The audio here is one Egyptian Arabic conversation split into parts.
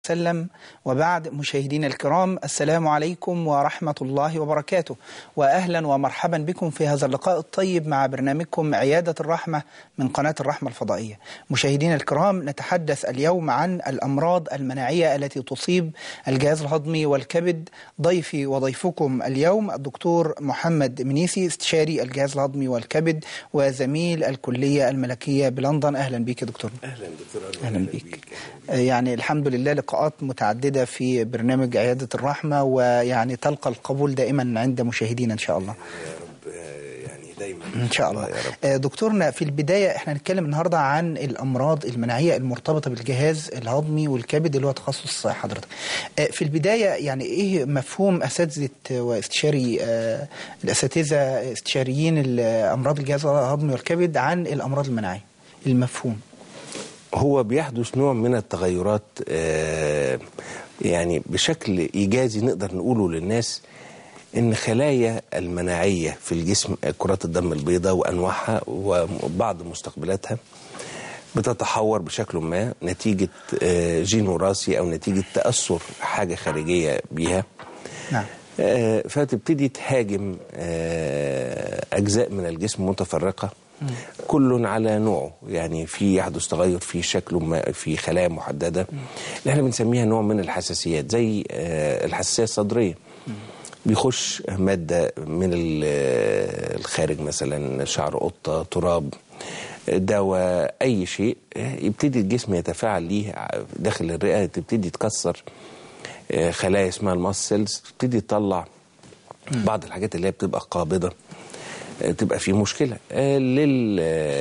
وسلم وبعد مشاهدينا الكرام السلام عليكم ورحمة الله وبركاته وأهلا ومرحبا بكم في هذا اللقاء الطيب مع برنامجكم عيادة الرحمة من قناة الرحمة الفضائية مشاهدينا الكرام نتحدث اليوم عن الأمراض المناعية التي تصيب الجهاز الهضمي والكبد ضيفي وضيفكم اليوم الدكتور محمد منيسي استشاري الجهاز الهضمي والكبد وزميل الكلية الملكية بلندن أهلا بك دكتور اهلا دكتور أنور. أهلا بك يعني الحمد لله لقاءات متعددة في برنامج عيادة الرحمة ويعني تلقى القبول دائما عند مشاهدينا إن شاء الله يا رب آه، يعني دايما إن شاء الله يا رب آه، دكتورنا في البداية احنا هنتكلم النهاردة عن الأمراض المناعية المرتبطة بالجهاز الهضمي والكبد اللي هو تخصص حضرتك آه، في البداية يعني إيه مفهوم أساتذة واستشاري آه، الأساتذة استشاريين أمراض الجهاز الهضمي والكبد عن الأمراض المناعية المفهوم هو بيحدث نوع من التغيرات آه، يعني بشكل ايجازي نقدر نقوله للناس ان خلايا المناعيه في الجسم كرات الدم البيضاء وانواعها وبعض مستقبلاتها بتتحور بشكل ما نتيجه آه، جين وراثي او نتيجه تاثر حاجه خارجيه بيها نعم آه، فتبتدي تهاجم آه، أجزاء من الجسم متفرقة كل على نوعه يعني في يحدث تغير في شكله ما في خلايا محددة اللي احنا بنسميها نوع من الحساسيات زي آه، الحساسية الصدرية بيخش مادة من ال- آه، الخارج مثلا شعر قطة تراب دواء أي شيء آه، يبتدي الجسم يتفاعل ليه ع- داخل الرئة تبتدي تكسر آه، خلايا اسمها الماس سيلز تبتدي تطلع بعض الحاجات اللي هي بتبقى قابضه آه، تبقى في مشكله آه، لل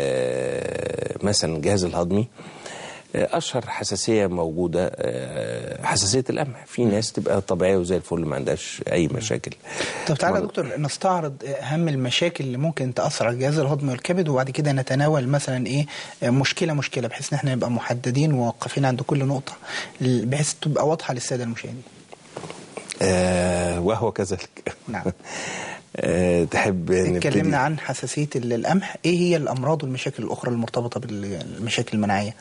آه، مثلا الجهاز الهضمي آه، اشهر حساسيه موجوده آه، حساسيه القمح في ناس تبقى طبيعيه وزي الفل ما عندهاش اي مشاكل طب تعالى يا مرض. دكتور نستعرض اهم المشاكل اللي ممكن تاثر على الجهاز الهضمي والكبد وبعد كده نتناول مثلا ايه مشكله مشكله بحيث ان احنا نبقى محددين وواقفين عند كل نقطه بحيث تبقى واضحه للساده المشاهدين آه، وهو كذلك نعم. آه، تحب نبتدي اتكلمنا عن حساسيه القمح ايه هي الامراض والمشاكل الاخرى المرتبطه بالمشاكل المناعيه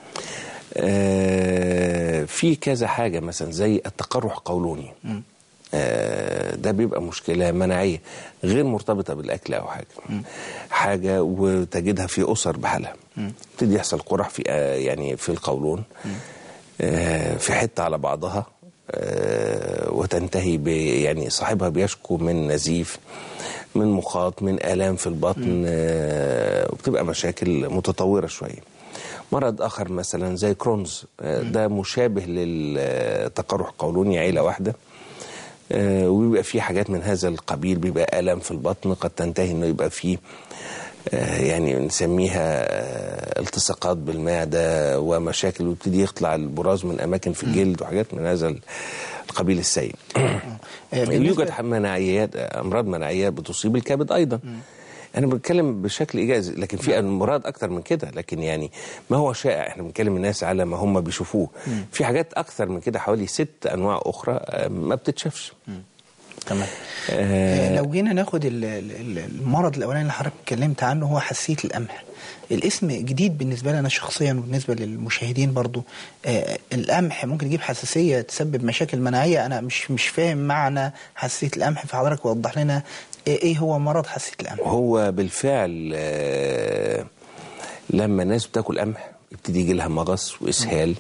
آه، في كذا حاجة مثلا زي التقرح القولوني آه، ده بيبقى مشكلة مناعية غير مرتبطة بالأكل أو حاجة حاجة وتجدها في أسر بحالها يبتدي يحصل قرح في آه، يعني في القولون آه، في حتة على بعضها آه، وتنتهي ب يعني صاحبها بيشكو من نزيف من مخاط من آلام في البطن آه، وبتبقى مشاكل متطورة شوية مرض آخر مثلا زي كرونز آه، ده مشابه للتقرح قولوني عيلة واحدة آه، وبيبقى فيه حاجات من هذا القبيل بيبقى ألم في البطن قد تنتهي انه يبقى فيه آه، يعني نسميها آه، التصاقات بالمعدة ومشاكل ويبتدي يطلع البراز من أماكن في الجلد وحاجات من هذا القبيل السيء آه، بالنسبة- يوجد مناعيات أمراض مناعية بتصيب الكبد أيضا أنا بتكلم بشكل إيجازي لكن في أمراض أكتر من كده لكن يعني ما هو شائع إحنا بنتكلم الناس على ما هم بيشوفوه في حاجات أكتر من كده حوالي ست أنواع أخرى آه، ما بتتشافش تمام آه، آه، لو جينا ناخد ال- ال- المرض الاولاني اللي حضرتك اتكلمت عنه هو حساسيه القمح الاسم جديد بالنسبه لنا شخصيا وبالنسبه للمشاهدين برضو آه القمح ممكن يجيب حساسيه تسبب مشاكل مناعيه انا مش مش فاهم معنى حساسيه القمح فحضرتك وضح لنا ايه إيه هو مرض حساسيه القمح هو بالفعل آه، لما الناس بتاكل قمح يبتدي يجي لها مغص واسهال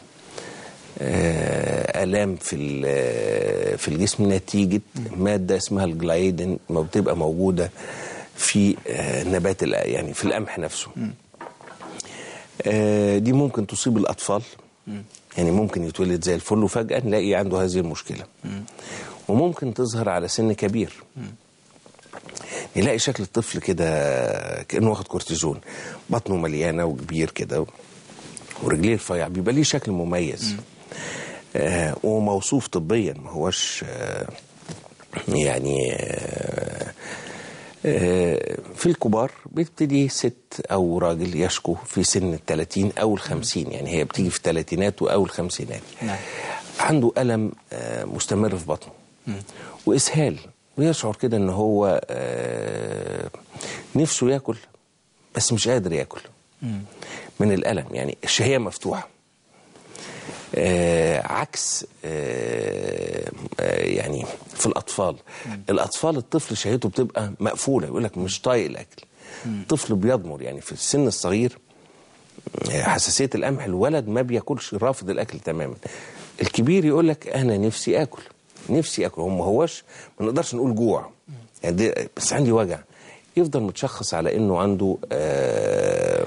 آه، الام في ال- في الجسم نتيجه ماده اسمها الجلايدين ما بتبقى موجوده في آه، نبات الق- يعني في القمح نفسه آه، دي ممكن تصيب الاطفال يعني ممكن يتولد زي الفل وفجاه نلاقي عنده هذه المشكله وممكن تظهر على سن كبير نلاقي شكل الطفل كده كانه واخد كورتيزون بطنه مليانه وكبير كده ورجليه رفيع بيبقى ليه شكل مميز آه وموصوف طبيا ما هوش آه يعني آه آه في الكبار بيبتدي ست او راجل يشكو في سن الثلاثين او الخمسين يعني هي بتيجي في الثلاثينات او الخمسينات نعم. عنده الم آه مستمر في بطنه واسهال ويشعر كده ان هو آه نفسه ياكل بس مش قادر ياكل من الالم يعني الشهيه مفتوحه آه عكس آه آه يعني في الاطفال الاطفال الطفل شهيته بتبقى مقفوله يقول لك مش طايق الاكل الطفل بيضمر يعني في السن الصغير آه، حساسيه القمح الولد ما بياكلش رافض الاكل تماما الكبير يقول لك انا نفسي اكل نفسي اكل هو ما هوش ما نقدرش نقول جوع يعني دي بس عندي وجع يفضل متشخص على انه عنده آه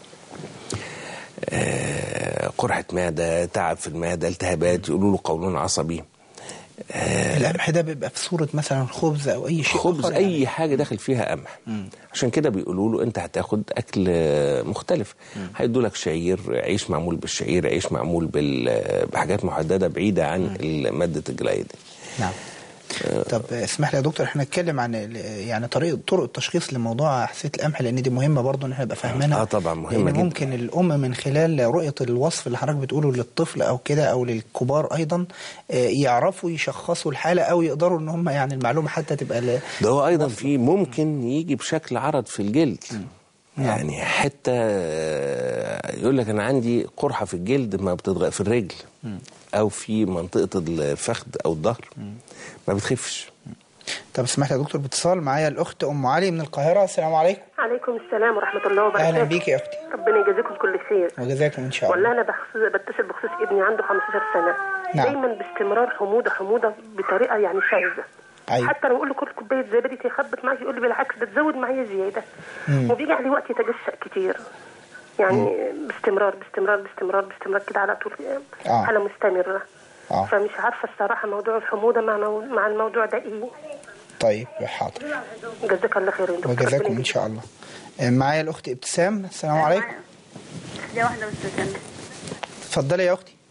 آه قرحه معده تعب في المعده التهابات يقولوا له قولون عصبي القمح ده بيبقى في صورة مثلا خبز أو أي شيء خبز آخر اي حاجه داخل فيها قمح عشان كده بيقولوا له انت هتاخد اكل آه، مختلف هيدوا لك شعير عيش معمول بالشعير عيش معمول بال- آه، بحاجات محدده بعيده عن ماده الجلايد نعم طب اسمح لي يا دكتور احنا نتكلم عن ال- يعني طريقه طرق التشخيص لموضوع حساسيه القمح لان دي مهمه برضه ان احنا نبقى فاهمينها آه طبعاً مهمة لأن جداً. ممكن الام من خلال رؤيه الوصف اللي حضرتك بتقوله للطفل او كده او للكبار ايضا آه، يعرفوا يشخصوا الحاله او يقدروا ان هم يعني المعلومه حتى تبقى ل- ده هو ايضا في ممكن يجي بشكل عرض في الجلد يعني حتى آه، يقول لك انا عندي قرحه في الجلد ما بتتغير في الرجل او في منطقه الفخذ او الظهر ما بتخفش طب اسمح لي يا دكتور باتصال معايا الاخت ام علي من القاهره السلام عليكم عليكم السلام ورحمة الله وبركاته اهلا بيك يا اختي ربنا يجازيكم كل خير وجزاكم ان شاء الله والله أنا بخص... بتصل بخصوص ابني عنده 15 سنة نعم. دايما باستمرار حموضة حموضة بطريقة يعني شاذة أيوة. حتى لو اقول له كل كوبايه زبادي تخبط معايا يقول لي بالعكس ده تزود معايا زياده وبيجي عليه وقت يتجشأ كتير يعني باستمرار باستمرار باستمرار باستمرار كده على طول آه. حاله مستمره آه. فمش عارفه الصراحه موضوع الحموضه مع مو... مع الموضوع ده ايه طيب حاضر جزاك الله خير يا دكتور وجزاكم ربنا ان يجزيك. شاء الله آه، معايا الاخت ابتسام السلام عليكم دي واحدة بس استنى اتفضلي يا اختي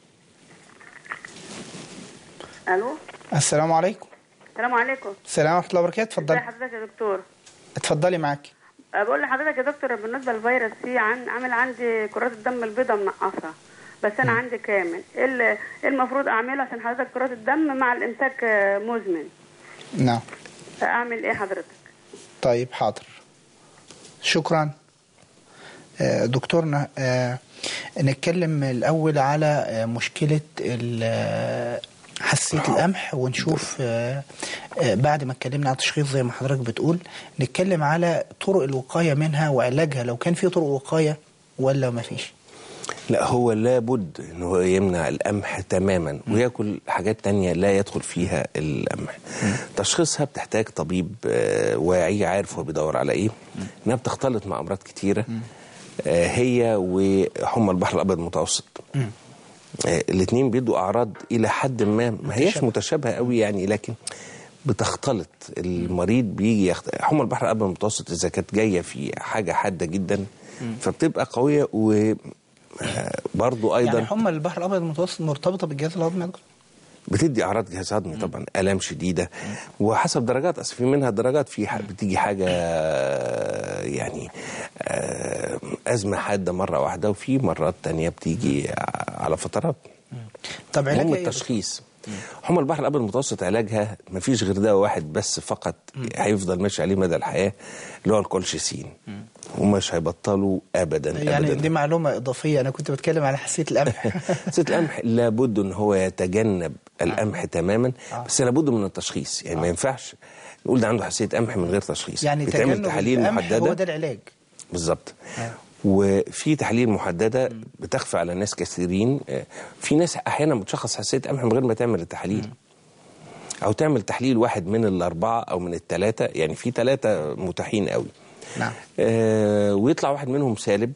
الو السلام عليكم السلام عليكم السلام ورحمه الله وبركاته ازي اتفضلي حضرتك يا دكتور اتفضلي معاكي أه، بقول لحضرتك يا دكتور بالنسبه للفيروس سي عن عامل عندي كرات الدم البيضاء منقصه بس انا عندي كامل ايه ال- إيه المفروض اعمله عشان حضرتك كرات الدم مع الامساك آه، مزمن نعم اعمل ايه حضرتك طيب حاضر شكرا آه، دكتورنا آه، نتكلم الأول على آه، مشكلة ال- آه، حساسية القمح ونشوف آه، آه، بعد ما اتكلمنا عن التشخيص زي ما حضرتك بتقول نتكلم على طرق الوقاية منها وعلاجها لو كان في طرق وقاية ولا ما فيش لا هو لابد ان هو يمنع القمح تماما وياكل حاجات تانية لا يدخل فيها القمح تشخيصها بتحتاج طبيب آه، واعي عارف هو بيدور على ايه انها بتختلط مع امراض كتيره آه، هي وحمى البحر الابيض المتوسط الاثنين بيدوا اعراض الى حد ما ما هياش متشابهة. متشابهه قوي يعني لكن بتختلط المريض بيجي يخت... حمى البحر الابيض المتوسط اذا كانت جايه في حاجه حاده جدا فبتبقى قويه و آه، برضو ايضا يعني حمى البحر الأبيض المتوسط مرتبطة بالجهاز الهضمي يا دكتور؟ بتدي اعراض جهاز هضمي طبعا الام شديده وحسب درجات اصل في منها درجات في ح- بتيجي حاجه آه، يعني آه، ازمه حاده مره واحده وفي مرات تانية بتيجي ع- على فترات طب علاجها مهم إيه يا دكتور؟ التشخيص حمى البحر الابيض المتوسط علاجها ما فيش غير دواء واحد بس فقط هيفضل ماشي عليه مدى الحياه اللي هو الكولشيسين ومش هيبطلوا ابدا يعني ابدا دي معلومة إضافية أنا كنت بتكلم على حساسية القمح ست القمح لابد ان هو يتجنب القمح تماما بس لابد من التشخيص يعني ما ينفعش نقول ده عنده حساسيه قمح من غير تشخيص يعني بيتعمل تجنب تحاليل القمح هو ده محدده العلاج بالظبط آه. وفي تحاليل محدده بتخفى على ناس كثيرين آه، في ناس احيانا بتشخص حساسيه قمح من غير ما تعمل التحاليل او تعمل تحليل واحد من الاربعه او من الثلاثه يعني في ثلاثه متاحين قوي نعم آه ويطلع واحد منهم سالب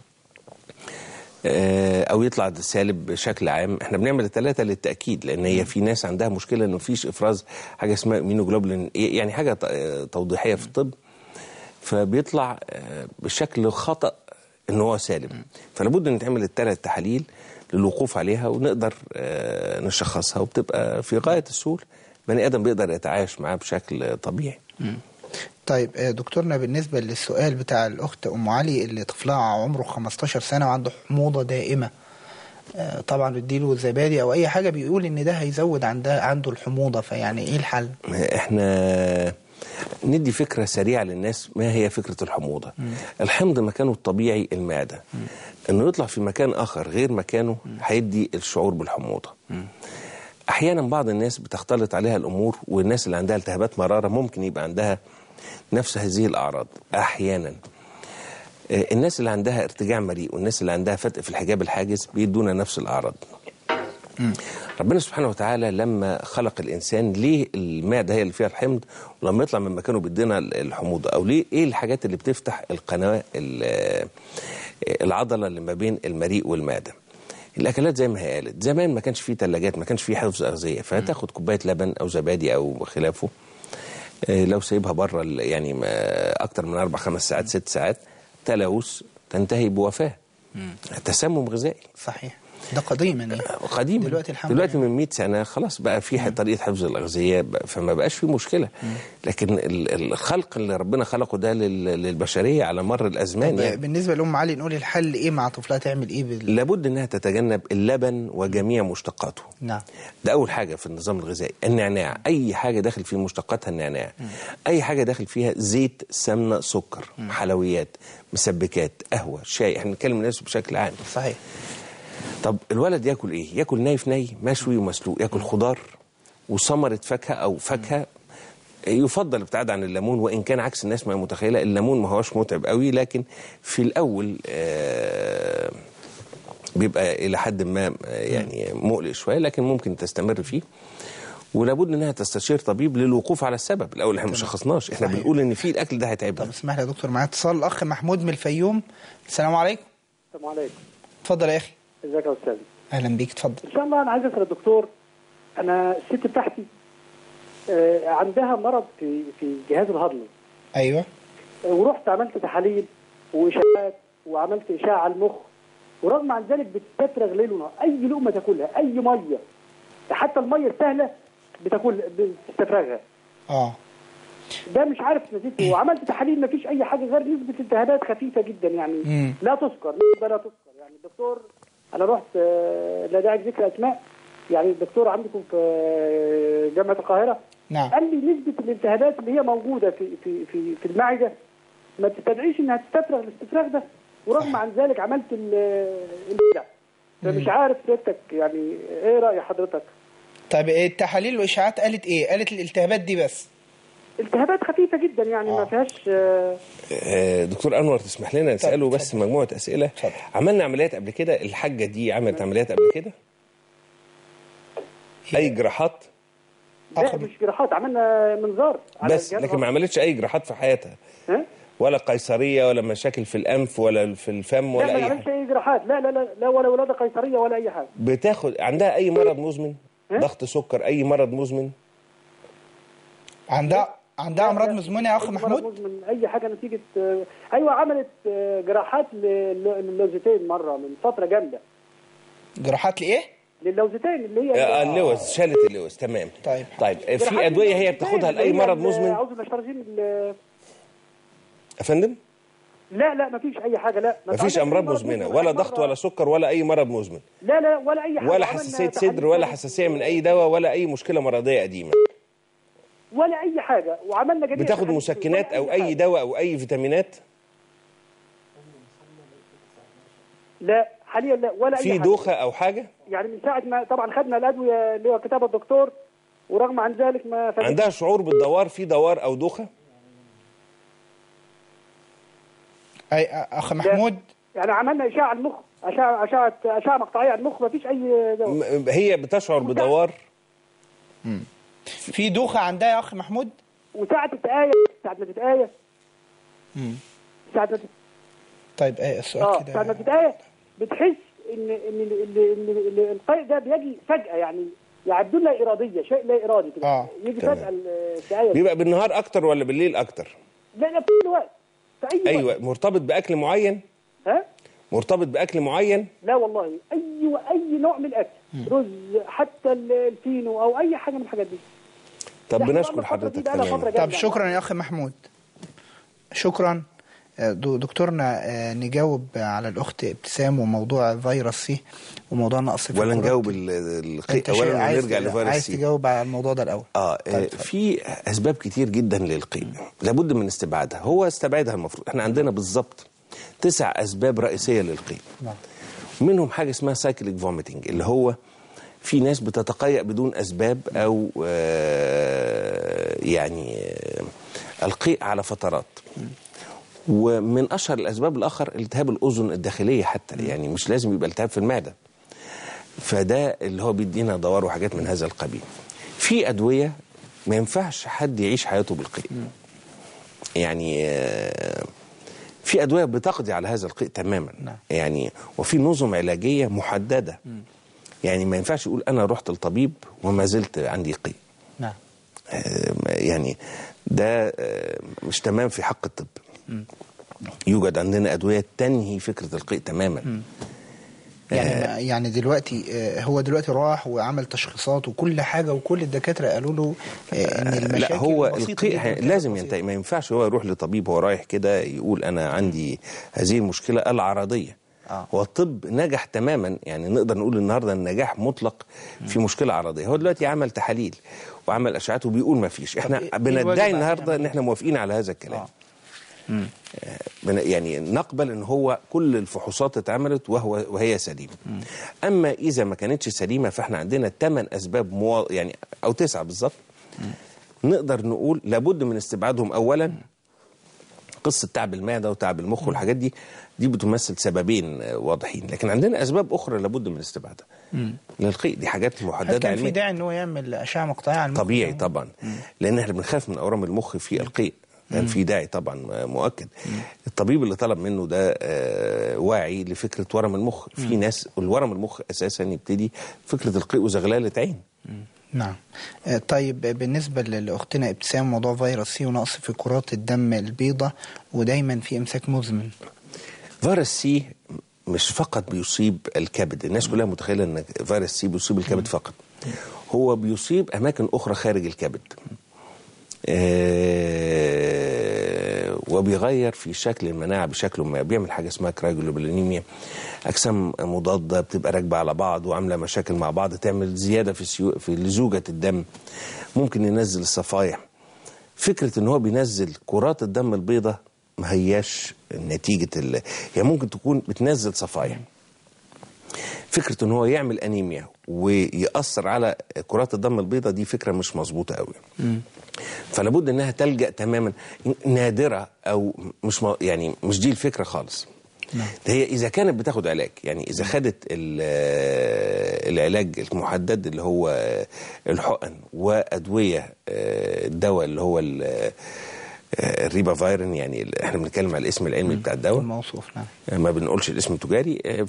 آه او يطلع سالب بشكل عام احنا بنعمل الثلاثه للتاكيد لان هي في ناس عندها مشكله انه مفيش افراز حاجه اسمها مينوجلوبولين يعني حاجه ت- آه، توضيحيه في الطب فبيطلع آه، بشكل خطا ان هو سالب فلابد ان نتعمل الثلاث تحاليل للوقوف عليها ونقدر آه، نشخصها وبتبقى في غايه السهوله بني ادم بيقدر يتعايش معاها بشكل طبيعي طيب آه، دكتورنا بالنسبة للسؤال بتاع الأخت أم علي اللي طفلها عمره 15 سنة وعنده حموضة دائمة آه، طبعا بيديله زبادي أو أي حاجة بيقول إن ده هيزود عنده عنده الحموضة فيعني إيه الحل؟ احنا ندي فكرة سريعة للناس ما هي فكرة الحموضة الحمض مكانه الطبيعي المعدة انه يطلع في مكان اخر غير مكانه هيدي الشعور بالحموضة احيانا بعض الناس بتختلط عليها الامور والناس اللي عندها التهابات مرارة ممكن يبقى عندها نفس هذه الاعراض احيانا آه، الناس اللي عندها ارتجاع مريء والناس اللي عندها فتق في الحجاب الحاجز بيدونا نفس الاعراض ربنا سبحانه وتعالى لما خلق الانسان ليه المعده هي اللي فيها الحمض ولما يطلع من مكانه بيدينا الحموضه او ليه ايه الحاجات اللي بتفتح القناه ال- العضله اللي ما بين المريء والمعده الاكلات زي ما هي قالت زمان ما كانش فيه ثلاجات ما كانش فيه حفظ اغذيه فتاخد كوبايه لبن او زبادي او خلافه آه، لو سايبها بره ال- يعني ما- اكتر من اربع خمس ساعات ست ساعات تلوث تنتهي بوفاه تسمم غذائي صحيح ده قديما يعني قديما دلوقتي الحمد دلوقتي لله. من 100 سنه خلاص بقى في طريقه حفظ الاغذيه بقى- فما بقاش في مشكله لكن ال- الخلق اللي ربنا خلقه ده لل- للبشريه على مر الازمان طب يعني بالنسبه لام علي نقول الحل ايه مع طفلها تعمل ايه بال... لابد انها تتجنب اللبن وجميع مشتقاته نعم ده اول حاجه في النظام الغذائي النعناع اي حاجه داخل في مشتقاتها النعناع اي حاجه داخل فيها زيت سمنه سكر حلويات مسبكات قهوه شاي احنا بنتكلم الناس بشكل عام صحيح طب الولد ياكل ايه ياكل ناي في ني مشوي ومسلوق ياكل خضار وثمره فاكهه او فاكهه يفضل الابتعاد عن الليمون وان كان عكس الناس ما هي متخيله الليمون ما هوش متعب قوي لكن في الاول آه بيبقى الى حد ما آه، يعني مقلق شويه لكن ممكن تستمر فيه ولابد انها تستشير طبيب للوقوف على السبب الاول احنا ما شخصناش احنا صحيح. بنقول ان في الاكل ده هيتعبنا طب اسمح لي يا دكتور معايا اتصال الاخ محمود من الفيوم السلام عليكم السلام عليكم اتفضل يا اخي ازيك يا استاذ اهلا بيك اتفضل ان شاء الله انا عايز اسال الدكتور انا الست بتاعتي آه، عندها مرض في في الجهاز الهضمي ايوه آه، ورحت عملت تحاليل واشاعات وعملت اشاعه على المخ ورغم عن ذلك بتستفرغ ليل ونهار اي لقمه تاكلها اي ميه حتى الميه السهله بتاكل بتستفرغها اه ده مش عارف نتيجته وعملت تحاليل ما فيش اي حاجه غير نسبه التهابات خفيفه جدا يعني مم. لا تذكر نسبه لا تذكر يعني الدكتور انا رحت آه، لا داعي لذكر اسماء يعني الدكتور عندكم في آه، جامعه القاهره نعم قال لي نسبه الالتهابات اللي هي موجوده في في في في المعده ما تستدعيش انها تستفرغ الاستفراغ ده ورغم عن ذلك عملت ال- البدع فمش عارف سيادتك يعني ايه راي حضرتك؟ طيب إيه التحاليل والاشاعات قالت ايه قالت الالتهابات دي بس التهابات خفيفه جدا يعني آه. ما فيهاش آه، آه، دكتور انور تسمح لنا نساله بس مجموعه اسئله اتفضل. عملنا عمليات قبل كده الحاجه دي عملت عمليات قبل كده اي جراحات لا أخ- مش جراحات عملنا منظار على بس الجهاز لكن ما عملتش اي جراحات في حياتها ها؟ ولا قيصريه ولا مشاكل في الانف ولا في الفم لا ولا ما اي عملتش حاجه اي جراحات لا لا لا لا ولا ولاده قيصريه ولا اي حاجه بتاخد عندها اي مرض مزمن ها؟ ضغط سكر اي مرض مزمن عندها عندها امراض لا، مزمنه يا اخ أي مرض محمود مزمن اي حاجه نتيجه آه، ايوه عملت آه، جراحات لل- للوزتين مره من فتره جامده جراحات لايه للوزتين اللي هي آه، اللوز شالت اللوز تمام طيب. طيب آه، في جراحات ادويه هي للوزتين بتاخدها لاي اللي هي مرض ال- مزمن عاوز الاشتراجين ال- يا فندم لا لا مفيش اي حاجه لا ما مفيش تعرفش أي امراض مرض مزمنه مزمن. ولا أي ضغط مرة- ولا سكر ولا اي مرض مزمن لا لا ولا اي حاجه ولا عملنا حساسيه تحاليل صدر ولا ثانية. حساسيه من اي دواء ولا اي مشكله مرضيه قديمه ولا اي حاجه وعملنا جميع بتاخد التحاليل. مسكنات ولا او اي حاجة. دواء او اي فيتامينات لا حاليا لا ولا اي في حاجه دوخه او حاجه يعني من ساعه ما طبعا خدنا الادويه اللي هو كتابه الدكتور ورغم عن ذلك ما فادتش. عندها شعور بالدوار في دوار او دوخه اي اخ محمود يعني عملنا اشعه على المخ اشعه اشعه اشعه مقطعيه على المخ ما فيش اي دواء م- هي بتشعر بدوار في دوخه عندها يا اخ محمود وساعه التآية ساعه ما تتآية ساعه ما تت... طيب ايه السؤال اه كده ساعه ما تتآية بتحس ان ان ال- ال- ال- ال- القيء ده بيجي فجاه يعني يعني بدون لا اراديه شيء لا ارادي كده آه، يجي تمام. فجاه التآية دي. بيبقى بالنهار اكتر ولا بالليل اكتر لا لا في كل وقت في اي وقت ايوه مرتبط باكل معين ها مرتبط باكل معين لا والله اي اي نوع من الاكل رز حتى ال- الفينو او اي حاجه من الحاجات دي طب إحنا بنشكر بقالنا فترة دي حضرتك بقالنا فترة تماما جامدة طب شكرا يا اخ محمود شكرا آه، دو- دكتورنا آه، نجاوب على الأخت ابتسام وموضوع فيروس سي وموضوع نقص في ولا الكرات. نجاوب ال- القيء أنت شايف- اولا عايز ونرجع لفيروس عايز سي تجاوب على الموضوع ده الأول اه طيب، آه، اتفضل. في اسباب كتير جدا للقيء لابد من استبعادها هو استبعدها المفروض احنا عندنا بالظبط تسع اسباب رئيسيه للقيء نعم. منهم حاجه اسمها سايكليك فوميتنج اللي هو في ناس بتتقيأ بدون اسباب او آه، يعني آه، القيء على فترات ومن اشهر الاسباب الاخر التهاب الاذن الداخليه حتى يعني مش لازم يبقى التهاب في المعده فده اللي هو بيدينا دوار وحاجات من هذا القبيل في ادويه ما ينفعش حد يعيش حياته بالقيء يعني آه، في ادويه بتقضي على هذا القيء تماما نعم. يعني وفي نظم علاجيه محدده يعني ما ينفعش يقول انا رحت للطبيب وما زلت عندي قيء نعم آه، يعني ده آه، مش تمام في حق الطب يوجد عندنا ادويه تنهي فكره القيء تماما يعني يعني دلوقتي آه، هو دلوقتي راح وعمل تشخيصات وكل حاجه وكل الدكاتره قالوا له آه، ان المشاكل لا هو بسيطة القيء جداً، ه- كانت لازم بسيطة. ينتهي ما ينفعش هو يروح لطبيب هو رايح كده يقول انا عندي هذه المشكله العرضيه آه. هو الطب نجح تماما يعني نقدر نقول النهارده النجاح مطلق في مشكله عرضيه هو دلوقتي عمل تحاليل وعمل اشعات وبيقول ما فيش احنا إيه- إيه الواجب بندعي علينا النهارده ان نعمله؟ احنا موافقين على هذا الكلام آه. بن- يعني نقبل ان هو كل الفحوصات اتعملت وهو وهي سليمه اما اذا ما كانتش سليمه فاحنا عندنا ثمان اسباب موا... يعني او تسعه بالظبط نقدر نقول لابد من استبعادهم اولا قصه تعب المعده وتعب المخ والحاجات دي دي بتمثل سببين آه، واضحين لكن عندنا اسباب اخرى لابد من استبعادها للقيء دي حاجات هل محدده كان في علميا داعي ان هو يعمل اشعه مقطعيه على المخ؟ طبيعي طبعا لان احنا بنخاف من اورام المخ في القيء كان في داعي طبعا مؤكد الطبيب اللي طلب منه ده آه، واعي لفكره ورم المخ في ناس الورم المخ اساسا يبتدي فكره القيء وزغلله عين نعم آه، طيب آه، بالنسبة ل- لأختنا ابتسام موضوع فيروس سي ونقص في كرات الدم البيضاء ودايما في إمساك مزمن فيروس سي مش فقط بيصيب الكبد الناس كلها متخيله ان فيروس سي بيصيب الكبد فقط هو بيصيب اماكن اخرى خارج الكبد آه، وبيغير في شكل المناعه بشكل ما بيعمل حاجه اسمها كرايجلوبولينيميا اجسام مضاده بتبقى راكبه على بعض وعامله مشاكل مع بعض تعمل زياده في سيو... في لزوجه الدم ممكن ينزل الصفائح فكره ان هو بينزل كرات الدم البيضاء ما هياش نتيجه ال... هي ممكن تكون بتنزل صفائح فكره ان هو يعمل انيميا ويأثر على كرات الدم البيضاء دي فكره مش مظبوطه قوي فلابد انها تلجا تماما نادره او مش م... يعني مش دي الفكره خالص ده هي اذا كانت بتاخد علاج يعني اذا خدت ال- العلاج المحدد اللي هو الحقن وادويه آه، الدواء اللي هو ال- آه، الريبا فايرن يعني ال- احنا بنتكلم على الاسم العلمي بتاع الدواء الموصوف نعم ما بنقولش الاسم التجاري آه،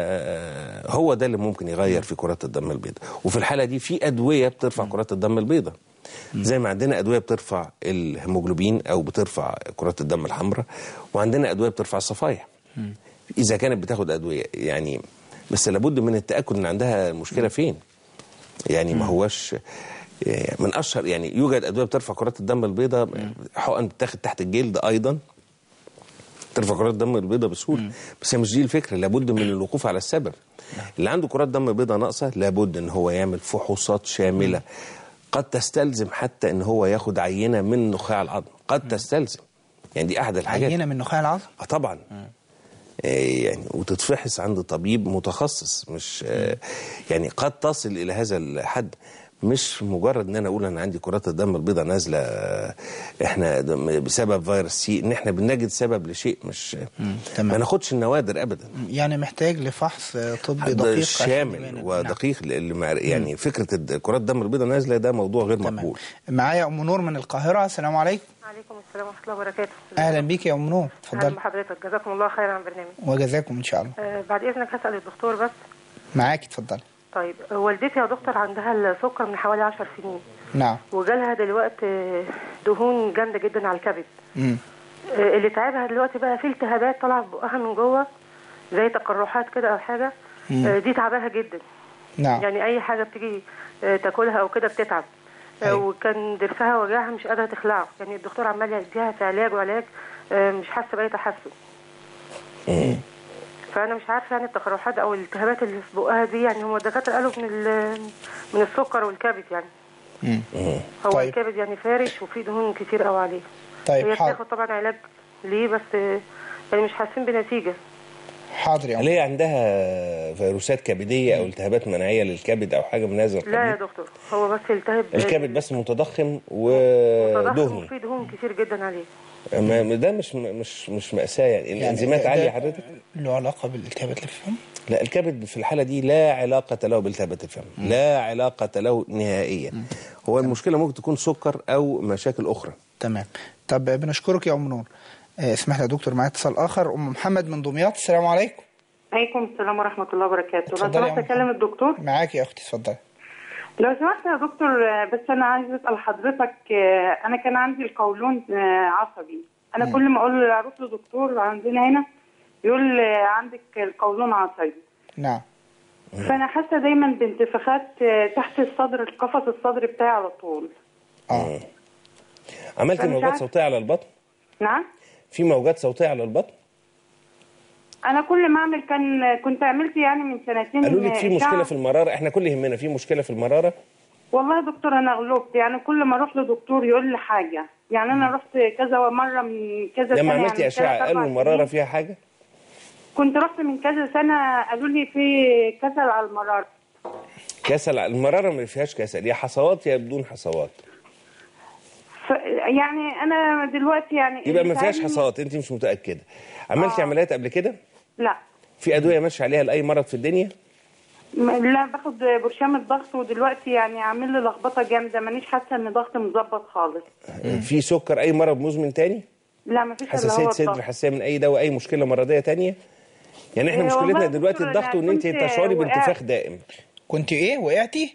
فهو ده اللي ممكن يغير في كرات الدم البيضاء وفي الحاله دي في ادويه بترفع كرات الدم البيضاء زي ما عندنا ادويه بترفع الهيموجلوبين او بترفع كرات الدم الحمراء وعندنا ادويه بترفع الصفائح اذا كانت بتاخد ادويه يعني بس لابد من التاكد ان عندها المشكله فين يعني ما هوش يعني من اشهر يعني يوجد ادويه بترفع كرات الدم البيضاء حقن بتاخد تحت الجلد ايضا ترفع كرات الدم البيضاء بسهوله بس هي مش دي الفكره لابد من الوقوف على السبب اللي عنده كرات دم بيضاء ناقصه لابد ان هو يعمل فحوصات شامله قد تستلزم حتى ان هو ياخد عينه من نخاع العظم قد تستلزم يعني دي احد الحاجات عينة من نخاع العظم اه طبعا آه، يعني وتتفحص عند طبيب متخصص مش آه، يعني قد تصل الى هذا الحد مش مجرد ان انا اقول انا عندي كرات الدم البيضاء نازله آه، احنا ده بسبب فيروس سي ان احنا بنجد سبب لشيء مش تمام. ما ناخدش النوادر ابدا يعني محتاج لفحص آه، طبي ده دقيق عشان شامل يبان- ودقيق اللي مع- يعني فكره الد- كرات الدم البيضاء نازله ده موضوع غير نعم. مقبول تمام معايا أم نور من القاهرة السلام عليكم عليكم السلام ورحمه الله وبركاته أهلا بيك يا أم نور اهلا اتفضل بحضرتك جزاكم الله خيرا عن البرنامج وجزاكم إن شاء الله آه بعد اذنك هسال الدكتور بس معاك اتفضل طيب آه، والدتي يا دكتور عندها السكر من حوالي 10 سنين نعم وجالها دلوقتي آه، دهون جامده جدا على الكبد مم. آه، اللي تعبها دلوقتي بقى في التهابات طالعه في بقها من جوه زي تقرحات كده او حاجه آه، دي تعبها جدا نعم يعني اي حاجه بتيجي آه، تاكلها او كده بتتعب آه، أيوة. وكان ضرسها وجعها مش قادره تخلعه يعني الدكتور عمال يديها في علاج وعلاج آه، مش حاسه باي تحسن فانا مش عارفه يعني التقرحات او الالتهابات اللي في بقها دي يعني هم الدكاتره قالوا من ال- من السكر والكبد يعني مم. هو طيب. الكبد يعني فارش وفيه دهون كتير قوي عليه طيب هي حاضر بتاخد طبعا علاج ليه بس آه، يعني مش حاسين بنتيجه حاضر يا هل هي عندها فيروسات كبديه او التهابات مناعيه للكبد او حاجه من هذا لا يا القبيل دكتور هو بس التهاب الكبد بس متضخم متضخم ودهني وفيه دهون كتير جدا عليه ما- ما ده مش مش مش مأساة يعني يعني الانزيمات ده- عالية حضرتك له علاقه بالالتهابات اللي في الفم لا الكبد في الحالة دي لا علاقة له بالتهابات الفم لا علاقة له نهائيا هو المشكلة ممكن تكون سكر أو مشاكل أخرى تمام طب بنشكرك يا ام نور آه، اسمح لي يا دكتور معايا اتصال اخر ام محمد من دمياط السلام عليكم عليكم السلام ورحمه الله وبركاته لو اتفضلي يا سمحت أم اكلم محمد. الدكتور معاك يا اختي اتفضلي لو سمحت يا دكتور آه، بس انا عايزه اسال حضرتك آه، انا كان عندي القولون آه، عصبي انا كل ما اقول اروح لدكتور عندنا هنا يقول آه، عندك القولون عصبي نعم فانا حاسه دايما بانتفاخات آه، تحت الصدر القفص الصدري بتاعي على طول اه عملت أنا مش موجات عارفة. صوتية على البطن نعم في موجات صوتية على البطن انا كل ما اعمل كان كنت عملت يعني من سنتين قالوا لك في إشاعة. مشكلة في المرارة احنا كل يهمنا في مشكلة في المرارة والله يا دكتور انا غلبت يعني كل ما اروح لدكتور يقول لي حاجه يعني انا رحت كذا مره من كذا سنه لما يعني عملتي من أشعة ثلاث قالوا أربع المرارة سنين. فيها حاجة كنت رحت من كذا سنه قالوا لي في كسل على المراره كسل المرارة ما فيهاش كسل يا حصوات يا بدون حصوات ف... يعني انا دلوقتي يعني يبقى ما اللي فيهاش تعبني- حصوات انت مش متأكدة عملتي آه. عمليات قبل كده لا في أدوية ماشية عليها لأي مرض في الدنيا م- لا باخد برشام الضغط ودلوقتي يعني عامل لي لخبطه جامده مانيش حاسه ان ضغطي مظبط خالص في سكر أي مرض مزمن تاني لا مفيش الا حساسيه هو صدر الضغط حساسيه من اي دواء اي مشكله مرضيه تانية يعني احنا إيه مشكلتنا والله يا دلوقتي دكتور الضغط أنا وان انت كنت تشعري وقعت. بانتفاخ دائم كنت ايه وقعتي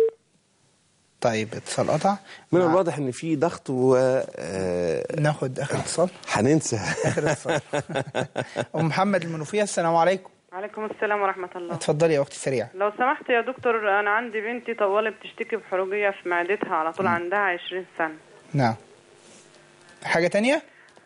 طيب اتصال قطع من مع- الواضح ان في ضغط و آه، ناخد اخر اتصال هننسى اخر اتصال ام محمد المنوفيه السلام عليكم عليكم السلام ورحمة الله اتفضلي يا اختي سريع لو سمحت يا دكتور أنا عندي بنتي طوالي بتشتكي بحروقية في معدتها على طول عندها عشرين سنة نعم حاجه تانية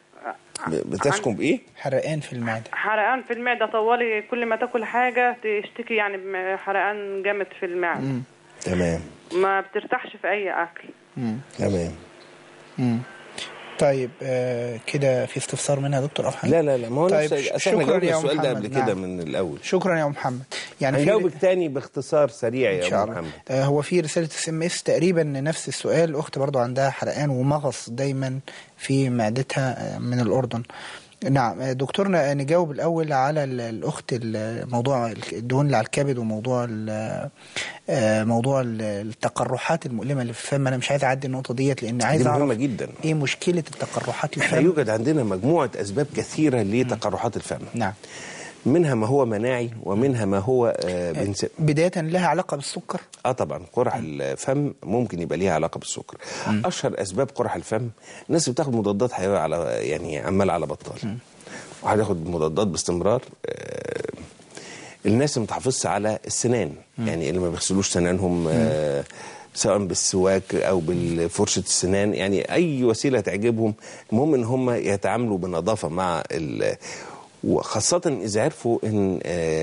بتسكن بايه؟ حرقان في المعده حرقان في المعدة طوالي كل ما تاكل حاجة تشتكي يعني بحرقان جامد في المعدة تمام ما بترتاحش في أي أكل تمام مم. طيب آه كده في استفسار منها يا دكتور او حاجه لا لا لا ما هو طيب نفس ش- اصل احنا شكرا جاوبنا يا السؤال ده محمد، قبل كده نعم. من الاول شكرا يا محمد يعني في هنجاوبك تاني باختصار سريع ان يا شاء ابو الله محمد آه هو في رساله اس ام اس تقريبا نفس السؤال الاخت برضو عندها حرقان ومغص دايما في معدتها آه، من الاردن نعم آه، دكتورنا نجاوب الاول على ال- الاخت ال- موضوع الدهون اللي على الكبد وموضوع ال- آه، موضوع ال- التقرحات المؤلمه اللي في الفم انا مش عايز اعدي النقطه ديت لان عايز دي اعرف مهمه جدا ايه مشكله التقرحات احنا الفم يوجد عندنا مجموعه اسباب كثيره لتقرحات الفم نعم منها ما هو مناعي ومنها ما هو آه بنس... بدايه لها علاقه بالسكر اه طبعا قرح الفم ممكن يبقى ليها علاقه بالسكر اشهر اسباب قرح الفم الناس اللي بتاخد مضادات حيويه على يعني عمال على بطال واحد ياخد مضادات باستمرار آه الناس اللي متحافظش على السنان يعني اللي ما بيغسلوش سنانهم آه سواء بالسواك او بالفرشه السنان يعني اي وسيله تعجبهم المهم ان هم يتعاملوا بنظافه مع ال وخاصه اذا عرفوا ان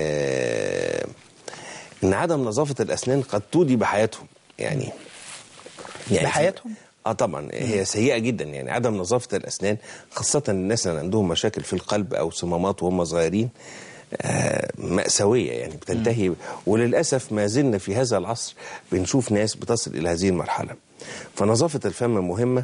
آه ان عدم نظافه الاسنان قد تودي بحياتهم يعني يعني بحياتهم؟ اه طبعا هي سيئه جدا يعني عدم نظافه الاسنان خاصه الناس اللي عندهم مشاكل في القلب او صمامات وهم صغيرين آه مأساوية يعني بتنتهي وللأسف ما زلنا في هذا العصر بنشوف ناس بتصل إلى هذه المرحلة فنظافة الفم مهمة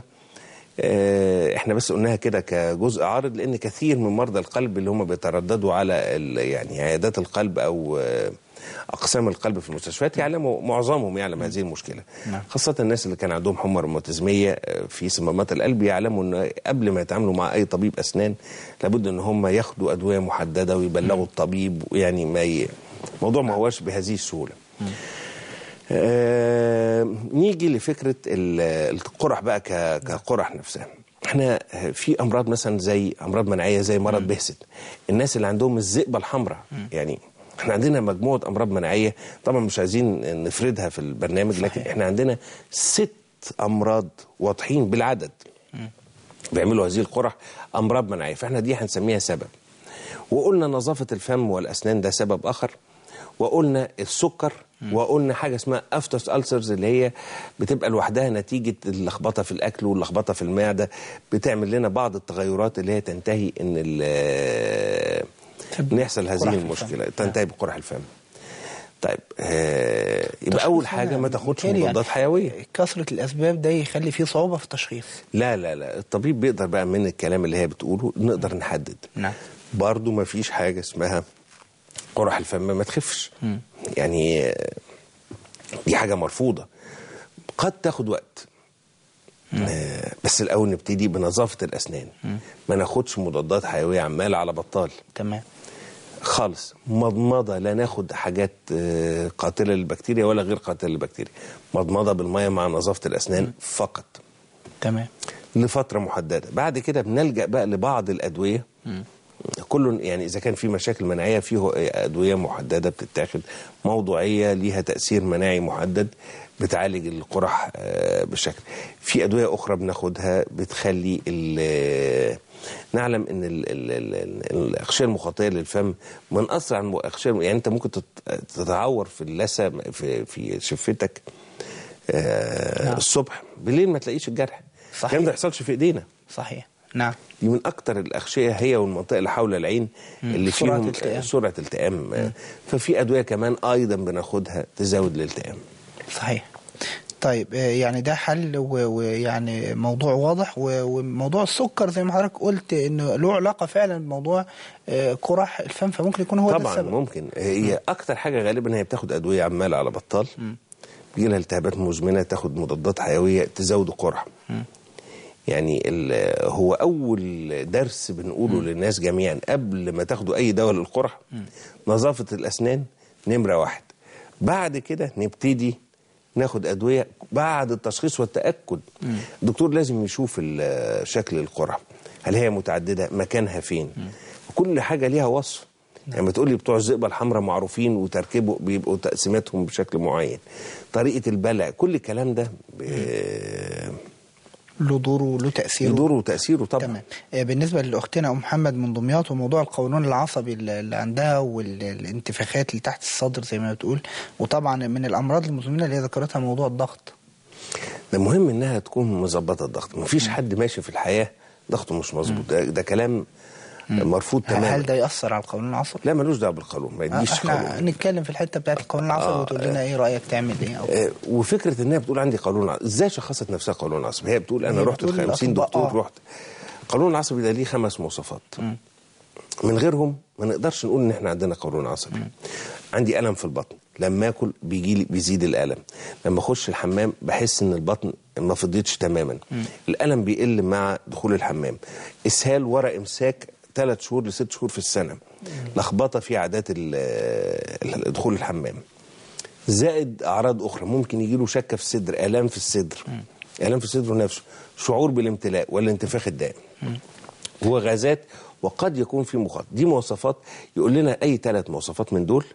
آه، احنا بس قلناها كده كجزء عارض لان كثير من مرضى القلب اللي هم بيترددوا على ال- يعني عيادات القلب او آه، اقسام القلب في المستشفيات يعلموا معظمهم يعلم هذه المشكله خاصه الناس اللي كان عندهم حمى روماتيزميه آه، في صمامات القلب يعلموا ان قبل ما يتعاملوا مع اي طبيب اسنان لابد ان هم ياخدوا ادويه محدده ويبلغوا الطبيب يعني ما ي... الموضوع ما هوش بهذه السهوله آه نيجي لفكره ال- القرح بقى ك- كقرح نفسها احنا في امراض مثلا زي امراض مناعيه زي مرض بهست الناس اللي عندهم الذئبه الحمراء يعني احنا عندنا مجموعه امراض مناعيه طبعا مش عايزين نفردها في البرنامج لكن احنا عندنا ست امراض واضحين بالعدد بيعملوا هذه القرح امراض مناعيه فاحنا دي هنسميها سبب وقلنا نظافه الفم والاسنان ده سبب اخر وقلنا السكر وقلنا حاجه اسمها افتوس السرز اللي هي بتبقى لوحدها نتيجه اللخبطه في الاكل واللخبطه في المعده بتعمل لنا بعض التغيرات اللي هي تنتهي ان ال- ان يحصل قرح هذه في المشكله الفم. تنتهي بقرح الفم طيب آه يبقى اول حاجه ما تاخدش بالتالي يعني مضادات حيويه كثره الاسباب ده يخلي فيه صعوبه في التشخيص لا لا لا الطبيب بيقدر بقى من الكلام اللي هي بتقوله نقدر نحدد نعم. برضو ما فيش حاجة اسمها قرح الفم ما تخفش يعني آه، دي حاجة مرفوضة قد تاخد وقت آه، بس الأول نبتدي بنظافة الأسنان ما ناخدش مضادات حيوية عمال على بطال تمام خالص مضمضه لا ناخد حاجات آه، قاتله للبكتيريا ولا غير قاتله للبكتيريا مضمضه بالميه مع نظافه الاسنان فقط تمام لفتره محدده بعد كده بنلجا بقى لبعض الادويه كل يعني اذا كان في مشاكل مناعيه فيه ادويه محدده بتتاخد موضوعيه ليها تاثير مناعي محدد بتعالج القرح آه، بشكل في ادويه اخرى بناخدها بتخلي ال- نعلم ان ال- ال- ال- ال- الاغشيه المخاطيه للفم من اسرع الاغشيه يعني انت ممكن تت- تتعور في اللثه في في شفتك آه، نعم. الصبح بالليل ما تلاقيش الجرح صحيح. الكلام ده يحصلش في ايدينا صحيح نعم دي من اكتر الاغشيه هي والمنطقه اللي حول العين اللي سرعة فيهم التئام. سرعه التئام آه، ففي ادويه كمان ايضا بناخدها تزود الالتئام صحيح طيب آه، يعني ده حل و- ويعني موضوع واضح و- وموضوع السكر زي ما حضرتك قلت انه له علاقه فعلا بموضوع آه، قرح الفم فممكن يكون هو ده طبعا السبب ممكن هي اكتر حاجه غالبا هي بتاخد ادويه عمال على بطال بيجي لها التهابات مزمنه تاخد مضادات حيويه تزود القرح يعني ال- هو اول درس بنقوله للناس جميعا قبل ما تاخدوا اي دواء للقرح نظافه الاسنان نمره واحد بعد كده نبتدي ناخد ادويه بعد التشخيص والتاكد الدكتور لازم يشوف ال- شكل القرح هل هي متعدده مكانها فين كل حاجه ليها وصف يعني ما تقول لي بتوع الزئبه الحمراء معروفين وتركيبه بيبقوا تقسيماتهم بشكل معين طريقه البلع كل الكلام ده ب- له دوره وله تاثيره له دوره وتاثيره طبعا تمام آه، بالنسبه لاختنا ام محمد من دمياط وموضوع القولون العصبي اللي اللي عندها والانتفاخات اللي تحت الصدر زي ما بتقول وطبعا من الامراض المزمنه اللي هي ذكرتها موضوع الضغط ده مهم انها تكون مظبطه الضغط مفيش حد ماشي في الحياه ضغطه مش مظبوط ده, ده كلام مرفوض هل تماما ده ياثر على القولون العصبي؟ لا ملوش دعوه بالقانون ما آه، يديش احنا قانون نتكلم في الحته بتاعت القولون العصبي آه، وتقول لنا ايه رايك تعمل ايه أو آه، وفكره انها بتقول عندي قولون عصبي ازاي شخصت نفسها قولون عصبي هي بتقول انا هي رحت بتقول ل 50 الأطباء، دكتور آه. رحت قولون العصبي ده ليه خمس مواصفات من غيرهم ما نقدرش نقول ان احنا عندنا قولون عصبي عندي الم في البطن لما اكل بيجي لي بيزيد الالم لما اخش الحمام بحس ان البطن ما فضيتش تماما الالم بيقل مع دخول الحمام اسهال ورا امساك ثلاث شهور لست شهور في السنه لخبطه في عادات ال- ال- دخول الحمام زائد اعراض اخرى ممكن يجي له شكه في الصدر الام في الصدر الام في الصدر نفسه شعور بالامتلاء والانتفاخ الدائم هو غازات وقد يكون في مخاط دي مواصفات يقول لنا اي ثلاث مواصفات من دول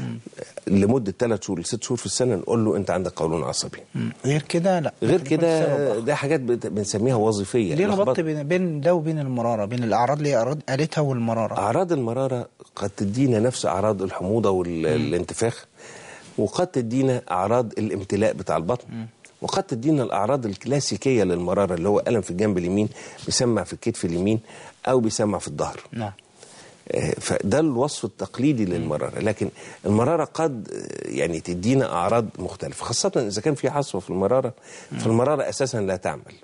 لمده ثلاث شهور لست شهور في السنه نقول له انت عندك قولون عصبي مم. غير كده لا غير ممكن يكون السبب كده آخر. ده حاجات بت- بنسميها وظيفيه ليه لخبطة. ربطت بين بين ده وبين المراره بين الاعراض اللي هي أعراض- قالتها والمراره اعراض المراره قد تدينا نفس اعراض الحموضه والانتفاخ وقد تدينا اعراض الامتلاء بتاع البطن وقد تدينا الاعراض الكلاسيكيه للمراره اللي هو الم في الجنب اليمين بيسمع في الكتف اليمين او بيسمع في الظهر نعم آه، فده الوصف التقليدي للمراره لكن المراره قد آه، يعني تدينا اعراض مختلفه خاصه اذا كان في حصوه في المراره فالمراره اساسا لا تعمل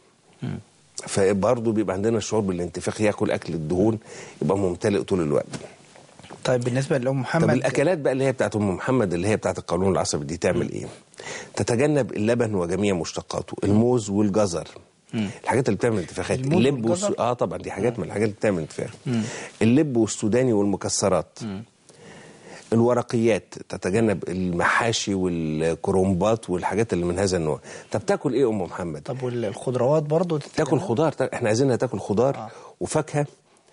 فبرضه بيبقى عندنا الشعور بالانتفاخ ياكل اكل الدهون يبقى ممتلئ طول الوقت طيب بالنسبه لام محمد طب الاكلات بقى اللي هي بتاعت ام محمد اللي هي بتاعت القولون العصبي دي تعمل ايه تتجنب اللبن وجميع مشتقاته الموز والجزر الحاجات اللي بتعمل انتفاخات الموز اللب والجزر؟ والس... اه طبعا دي حاجات من الحاجات اللي بتعمل انتفاخ اللب والسوداني والمكسرات الورقيات تتجنب المحاشي والكرومبات والحاجات اللي من هذا النوع طب تاكل ايه ام محمد طب والخضروات برضو تاكل خضار تا- احنا عايزينها تاكل خضار آه. وفاكهه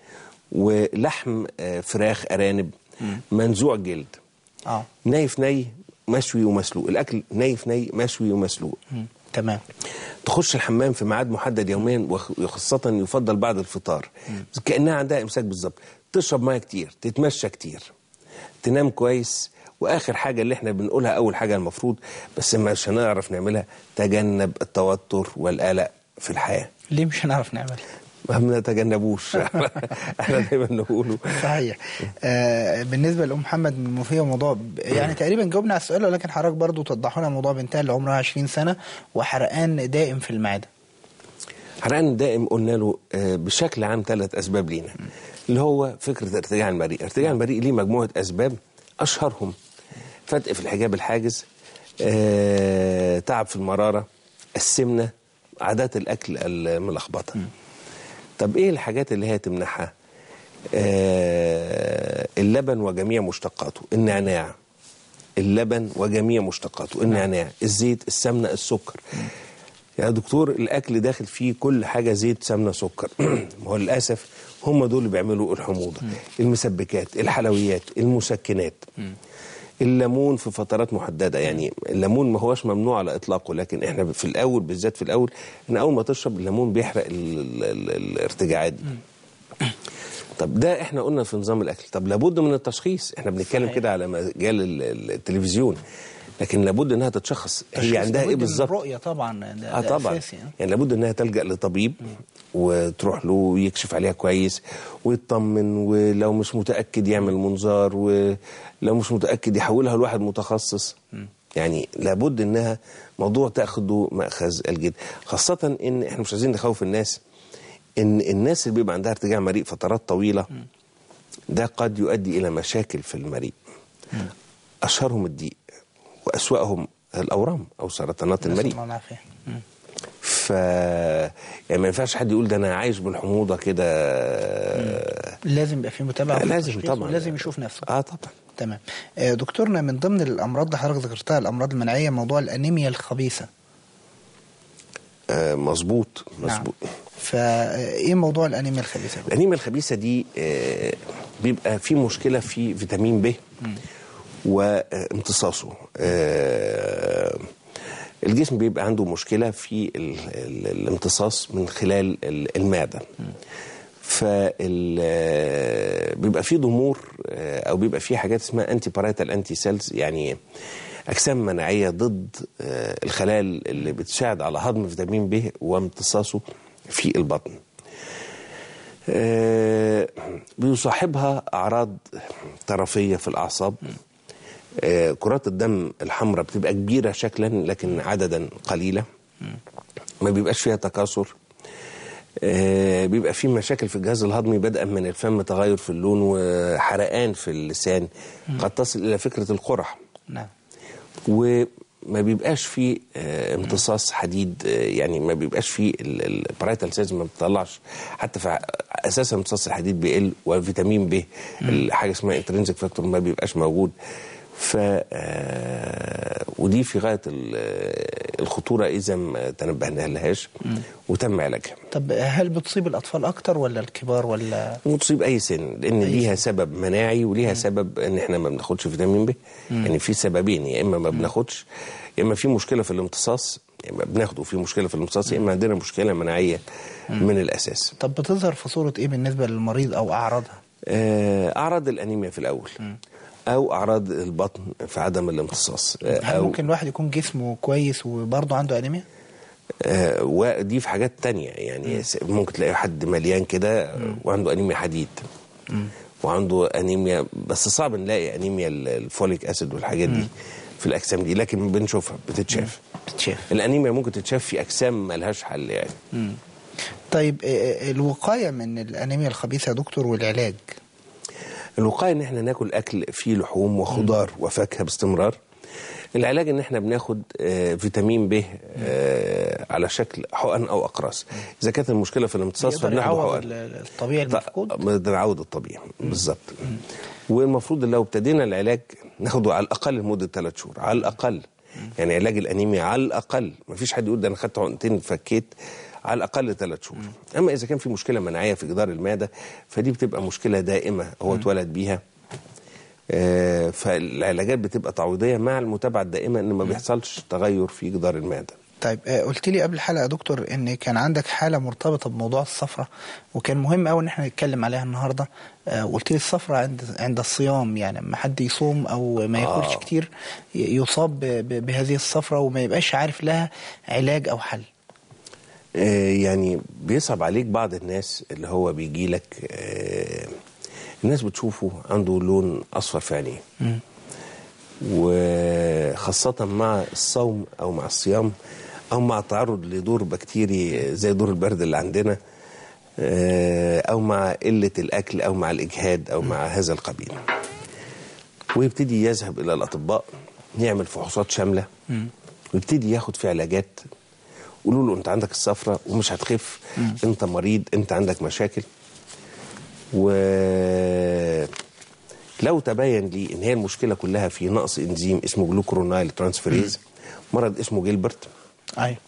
ولحم آه، فراخ ارانب منزوع جلد اه نايف ني مشوي ومسلوق الاكل نايف ني مشوي ومسلوق مم. تمام تخش الحمام في ميعاد محدد يوميا وخ- وخاصه يفضل بعد الفطار كانها عندها امساك بالظبط تشرب ميه كتير تتمشى كتير تنام كويس واخر حاجه اللي احنا بنقولها اول حاجه المفروض بس مش هنعرف نعملها تجنب التوتر والقلق في الحياه ليه مش هنعرف نعمل ما بنتجنبوش احنا دايما نقوله صحيح آه بالنسبه لام محمد من المنوفيه موضوع ب- يعني تقريبا جاوبنا على السؤال ولكن حضرتك برضو توضحوا لنا موضوع بنتها اللي عمرها 20 سنه وحرقان دائم في المعده حرقان دائم قلنا له آه، بشكل عام ثلاث اسباب لينا اللي هو فكره ارتجاع المريء ارتجاع المريء ليه مجموعه اسباب اشهرهم فتق في الحجاب الحاجز آه، تعب في المراره السمنه عادات الاكل الملخبطه طب ايه الحاجات اللي هي تمنعها آه، اللبن وجميع مشتقاته النعناع اللبن وجميع مشتقاته النعناع الزيت السمنه السكر يا دكتور الاكل داخل فيه كل حاجه زيت سمنه سكر ما هو للاسف هم دول اللي بيعملوا الحموضه المسبكات الحلويات المسكنات الليمون في فترات محدده يعني الليمون ما هوش ممنوع على اطلاقه لكن احنا في الاول بالذات في الاول ان اول ما تشرب الليمون بيحرق ال- ال- ال- الارتجاعات دي طب ده احنا قلنا في نظام الاكل طب لابد من التشخيص احنا بنتكلم كده على مجال ال- ال- التلفزيون لكن لابد انها تتشخص هي تشخيص عندها ايه لابد من بالظبط الرؤيه طبعا ده, اه ده طبعا أساسي، آه. يعني لابد انها تلجا لطبيب وتروح له ويكشف عليها كويس ويطمن ولو مش متاكد يعمل منظار ولو مش متاكد يحولها لواحد متخصص يعني لابد انها موضوع تاخده ماخذ الجد خاصه ان احنا مش عايزين نخوف الناس ان الناس اللي بيبقى عندها ارتجاع مريء فترات طويله ده قد يؤدي الى مشاكل في المريء اشهرهم الضيق واسواهم الاورام او سرطانات المريء نسأل الله العافية. مم. ف يعني ما ينفعش حد يقول ده انا عايش بالحموضه كده لازم يبقى في متابعه لا، وفي لازم تشخيص طبعا ولازم يشوف نفسه اه طبعا تمام آه، دكتورنا من ضمن الامراض اللي حضرتك ذكرتها الامراض المناعيه موضوع الانيميا الخبيثه آه مظبوط مظبوط نعم. فايه موضوع الانيميا الخبيثه الانيميا الخبيثه دي آه بيبقى في مشكله في فيتامين ب وامتصاصه آه الجسم بيبقى عنده مشكله في ال- ال- الامتصاص من خلال ال- المعده فال آه، بيبقى في ضمور آه، او بيبقى في حاجات اسمها انتي بارايتال انتي سيلز يعني اجسام مناعيه ضد آه، الخلايا اللي بتساعد على هضم فيتامين ب وامتصاصه في البطن آه، بيصاحبها اعراض طرفيه في الاعصاب آه، كرات الدم الحمراء بتبقى كبيره شكلا لكن عددا قليله ما بيبقاش فيها تكاثر آه، بيبقى في مشاكل في الجهاز الهضمي بدءا من الفم تغير في اللون وحرقان في اللسان قد تصل الى فكره القرح نعم وما بيبقاش فيه آه، امتصاص حديد آه، يعني ما بيبقاش فيه البرايتال سيلز ما بتطلعش حتى في اساسا امتصاص الحديد بيقل وفيتامين ب حاجه اسمها انترنسك فاكتور ما بيبقاش موجود ف آه، ودي في غايه ال- آه، الخطوره اذا ما تنبهنا لهاش وتم علاجها طب هل بتصيب الاطفال اكتر ولا الكبار ولا وتصيب اي سن لان ليها سبب مناعي وليها سبب ان احنا ما بناخدش فيتامين ب يعني في سببين يا اما ما بناخدش يا اما في مشكله في الامتصاص يا اما بناخده في مشكله في الامتصاص يا اما عندنا مشكله مناعيه من الاساس طب بتظهر في صوره ايه بالنسبه للمريض او اعراضها آه، اعراض الانيميا في الاول او اعراض البطن في عدم الامتصاص آه، هل او ممكن الواحد يكون جسمه كويس وبرضه عنده انيميا آه، ودي في حاجات تانية يعني س- ممكن تلاقي حد مليان كده وعنده انيميا حديد وعنده انيميا بس صعب نلاقي انيميا ال- الفوليك اسيد والحاجات دي في الاجسام دي لكن بنشوفها بتتشاف بتشاف الانيميا ممكن تتشاف في اجسام ملهاش حل يعني طيب آه، آه، الوقايه من الانيميا الخبيثه يا دكتور والعلاج الوقايه ان احنا ناكل اكل فيه لحوم وخضار وفاكهه باستمرار العلاج ان احنا بناخد آه، فيتامين ب آه، على شكل حقن او اقراص اذا كانت المشكله في الامتصاص يقدر فبناخده يعوض حقن ال- الطبيعي المفقود بنقدر نعوض الطبيعي بالظبط والمفروض لو ابتدينا العلاج ناخده على الاقل لمده ثلاث شهور على الاقل يعني علاج الانيميا على الاقل ما فيش حد يقول ده انا خدت عقنتين فكيت على الاقل ثلاث شهور اما اذا كان في مشكله مناعيه في جدار المعده فدي بتبقى مشكله دائمه هو اتولد بيها آه، فالعلاجات بتبقى تعويضيه مع المتابعه الدائمه ان ما بيحصلش تغير في جدار المعده طيب آه، قلت لي قبل الحلقه يا دكتور ان كان عندك حاله مرتبطه بموضوع الصفرة وكان مهم قوي ان احنا نتكلم عليها النهارده آه، قلت لي الصفرة عند عند الصيام يعني لما حد يصوم او ما ياكلش آه. كتير ي- يصاب ب- ب- بهذه الصفرة وما يبقاش عارف لها علاج او حل آه، يعني بيصعب عليك بعض الناس اللي هو بيجي لك آه، الناس بتشوفه عنده لون اصفر في عينيه وخاصة مع الصوم او مع الصيام او مع التعرض لدور بكتيري زي دور البرد اللي عندنا آه، او مع قلة الاكل او مع الاجهاد او مع هذا القبيل ويبتدي يذهب الى الاطباء يعمل فحوصات شامله ويبتدي ياخد في علاجات قولوا له انت عندك الصفرة ومش هتخف انت مريض انت عندك مشاكل و لو تبين لي ان هي المشكله كلها في نقص انزيم اسمه جلوكرونايل ترانسفيريز مرض اسمه جيلبرت ايوه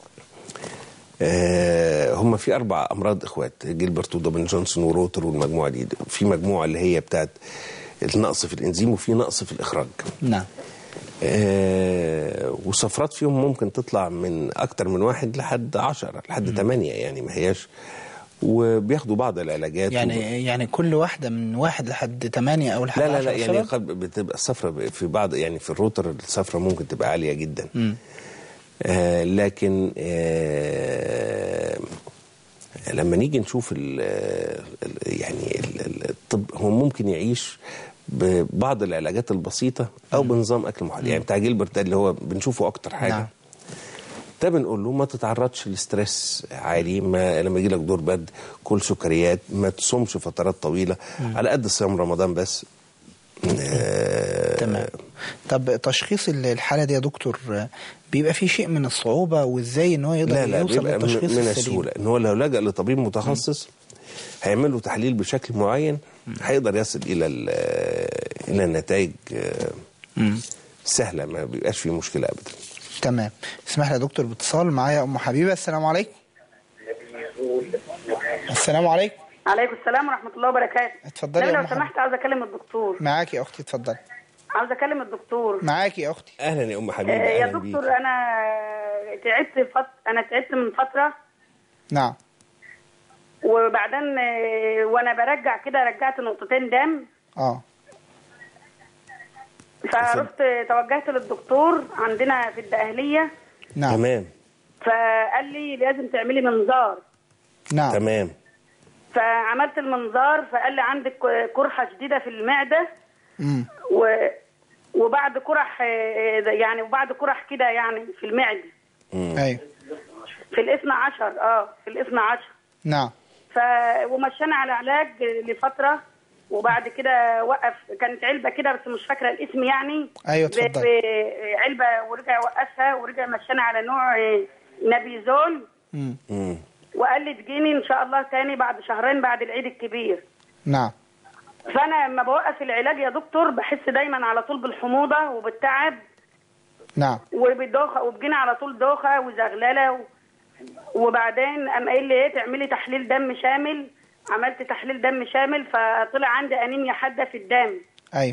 آه هم في اربع امراض اخوات جيلبرت ودوبن جونسون وروتر والمجموعه دي في مجموعه اللي هي بتاعت النقص في الانزيم وفي نقص في الاخراج نعم آه وصفرات فيهم ممكن تطلع من اكتر من واحد لحد عشرة لحد ثمانية يعني ما هياش وبياخدوا بعض العلاجات يعني يعني كل واحده من واحد لحد ثمانية او لحد لا لا لا 10 يعني سبب؟ قد بتبقى الصفرة في بعض يعني في الروتر الصفرة ممكن تبقى عالية جدا آه لكن آه لما نيجي نشوف ال ال يعني ال- ال- الطب هو ممكن يعيش ببعض العلاجات البسيطة أو بنظام أكل محدد يعني بتاع جيلبرت ده اللي هو بنشوفه أكتر حاجة نعم. ده بنقول له ما تتعرضش لستريس عالي ما لما يجي لك دور برد كل سكريات ما تصومش فترات طويله على قد صيام رمضان بس آه، تمام طب تشخيص ال- الحاله دي يا دكتور آه، بيبقى في شيء من الصعوبه وازاي ان هو يقدر لا لا يوصل بيبقى من, للتشخيص من السليم السهوله ان هو لو لجأ لطبيب متخصص هيعمل له تحليل بشكل معين هيقدر يصل الى ال- الى النتائج آه، سهله ما بيبقاش فيه مشكله ابدا تمام اسمح لي يا دكتور باتصال معايا ام حبيبه السلام عليكم السلام عليكم عليكم السلام ورحمه الله وبركاته اتفضلي لا يا لو أم حبيبة. سمحت عاوز اكلم الدكتور معاكي يا اختي اتفضلي عاوز اكلم الدكتور معاكي يا اختي اهلا يا ام آه، حبيبي يا اهلا بيك دكتور انا تعبت فت... انا تعبت من فتره نعم وبعدين آه، وانا برجع كده رجعت نقطتين دم اه فرحت توجهت للدكتور عندنا في الدقهليه نعم تمام فقال لي لازم تعملي منظار نعم تمام فعملت المنظار فقال لي عندك قرحه شديده في المعده مم. و... وبعد قرح آه، يعني وبعد قرح كده يعني في المعده ايوه في الاثنى عشر اه في الاثنى عشر نعم ف ومشينا على علاج لفتره وبعد كده وقف كانت علبه كده بس مش فاكره الاسم يعني أيوة، ب- اتفضلي. ب- علبه ورجع وقفها ورجع مشينا على نوع آه، نبيزول مم. مم. وقال لي تجيني ان شاء الله تاني بعد شهرين بعد العيد الكبير نعم فانا لما بوقف العلاج يا دكتور بحس دايما على طول بالحموضه وبالتعب نعم وبالدوخه وبجينا على طول دوخه وزغلله و... وبعدين قام قايل لي ايه تعملي تحليل دم شامل عملت تحليل دم شامل فطلع عندي انيميا حاده في الدم ايوه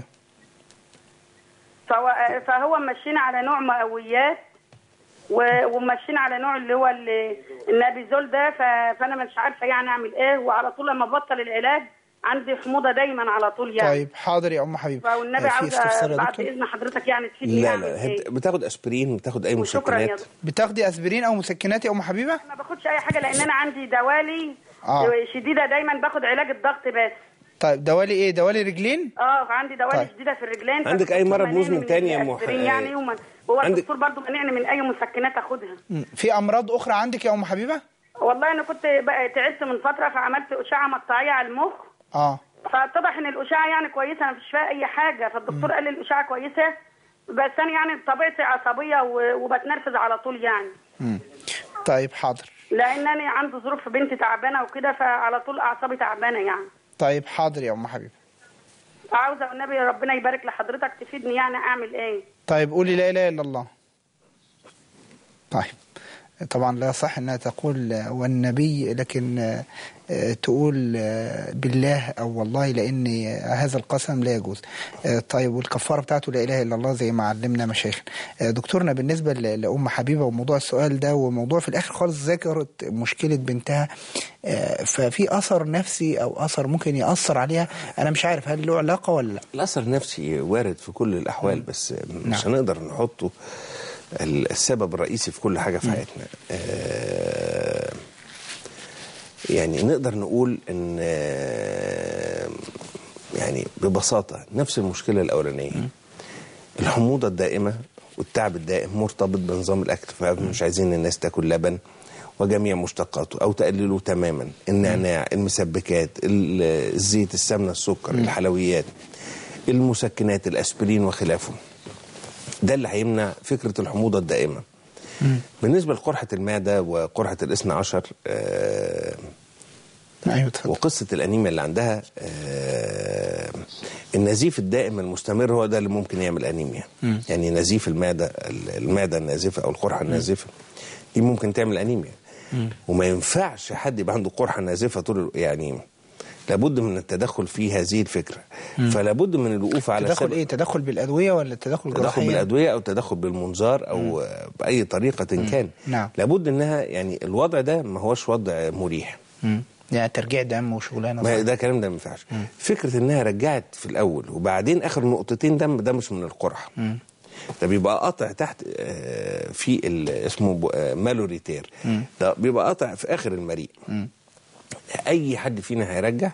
فهو, فهو مشينا على نوع مقويات و- ومشينا على نوع اللي هو ال- النابيزول ده ف- فانا مش عارفه يعني اعمل ايه وعلى طول لما بطل العلاج عندي حموضه دايما على طول يعني طيب حاضر يا ام حبيبه فالنبي آه، في عاوزه استفسار يا بعد دكتور اذن حضرتك يعني تفيدني لا أعمل لا هي إيه؟ بت- بتاخد اسبرين بتاخد اي وشكرا يا مسكنات دكتور بتاخدي اسبرين او مسكنات يا ام حبيبه ما باخدش اي حاجه لان انا عندي دوالي آه. شديده دايما باخد علاج الضغط بس طيب دوالي ايه دوالي رجلين اه عندي دوالي طيب. شديده في الرجلين عندك أي فالدكتور مرض منعني مزمن من تاني يا أم الأسبرين ح- يعني وما- هو عندك- الدكتور برضو منعني من اي مسكنات اخدها مم. في امراض اخرى عندك يا ام حبيبه والله انا كنت بقى تعبت من فتره فعملت اشعه مقطعيه على المخ اه فاتضح ان الاشعه يعني كويسه انا مش فيها اي حاجه فالدكتور قال لي الاشعه كويسه بس انا يعني طبيعتي عصبيه و- وبتنرفز على طول يعني مم. طيب حاضر لان انا عندي ظروف بنتي تعبانه وكده فعلى طول اعصابي تعبانه يعني طيب حاضر يا ام حبيبه عاوزه والنبي ربنا يبارك لحضرتك تفيدني يعني اعمل ايه طيب قولي لا اله الا الله طيب طبعا لا صح انها تقول آه، والنبي لكن آه، آه، تقول آه، بالله او والله لان آه، هذا القسم لا يجوز آه، طيب والكفاره بتاعته لا اله الا الله زي ما علمنا مشايخنا آه، دكتورنا بالنسبه ل- لام حبيبه وموضوع السؤال ده وموضوع في الاخر خالص ذكرت مشكله بنتها آه، ففي اثر نفسي او اثر ممكن ياثر عليها انا مش عارف هل له علاقه ولا لا الاثر النفسي وارد في كل الاحوال بس مش هنقدر نحطه ال- السبب الرئيسي في كل حاجه في حياتنا آه، يعني نقدر نقول ان آه، يعني ببساطه نفس المشكله الاولانيه الحموضه الدائمه والتعب الدائم مرتبط بنظام الاكل فمش عايزين الناس تاكل لبن وجميع مشتقاته او تقلله تماما النعناع المسبكات ال- الزيت السمنه السكر الحلويات المسكنات الاسبرين وخلافه ده اللي هيمنع فكره الحموضه الدائمه بالنسبه لقرحه المعده وقرحه الاثنى عشر آه ايوه اتفضل وقصه الانيميا اللي عندها آه النزيف الدائم المستمر هو ده اللي ممكن يعمل انيميا يعني نزيف المعده المعده النازفه او القرحه النازفه دي ممكن تعمل انيميا وما ينفعش حد يبقى عنده قرحه نازفه طول ال- يعني لابد من التدخل في هذه الفكره فلا بد من الوقوف على تدخل سبب- ايه تدخل بالادويه ولا تدخل تدخل جراحي بالادويه او تدخل بالمنظار او آه، باي طريقه كان نعم. لابد انها يعني الوضع ده ما هوش وضع مريح مم. يعني ترجيع دم وشغلانه ما صح. ده كلام ده ما ينفعش فكره انها رجعت في الاول وبعدين اخر نقطتين دم ده مش من القرحه ده بيبقى قطع تحت آه، في ال- اسمه ب- آه، مالوريتير ده بيبقى قطع في اخر المريء اي حد فينا هيرجع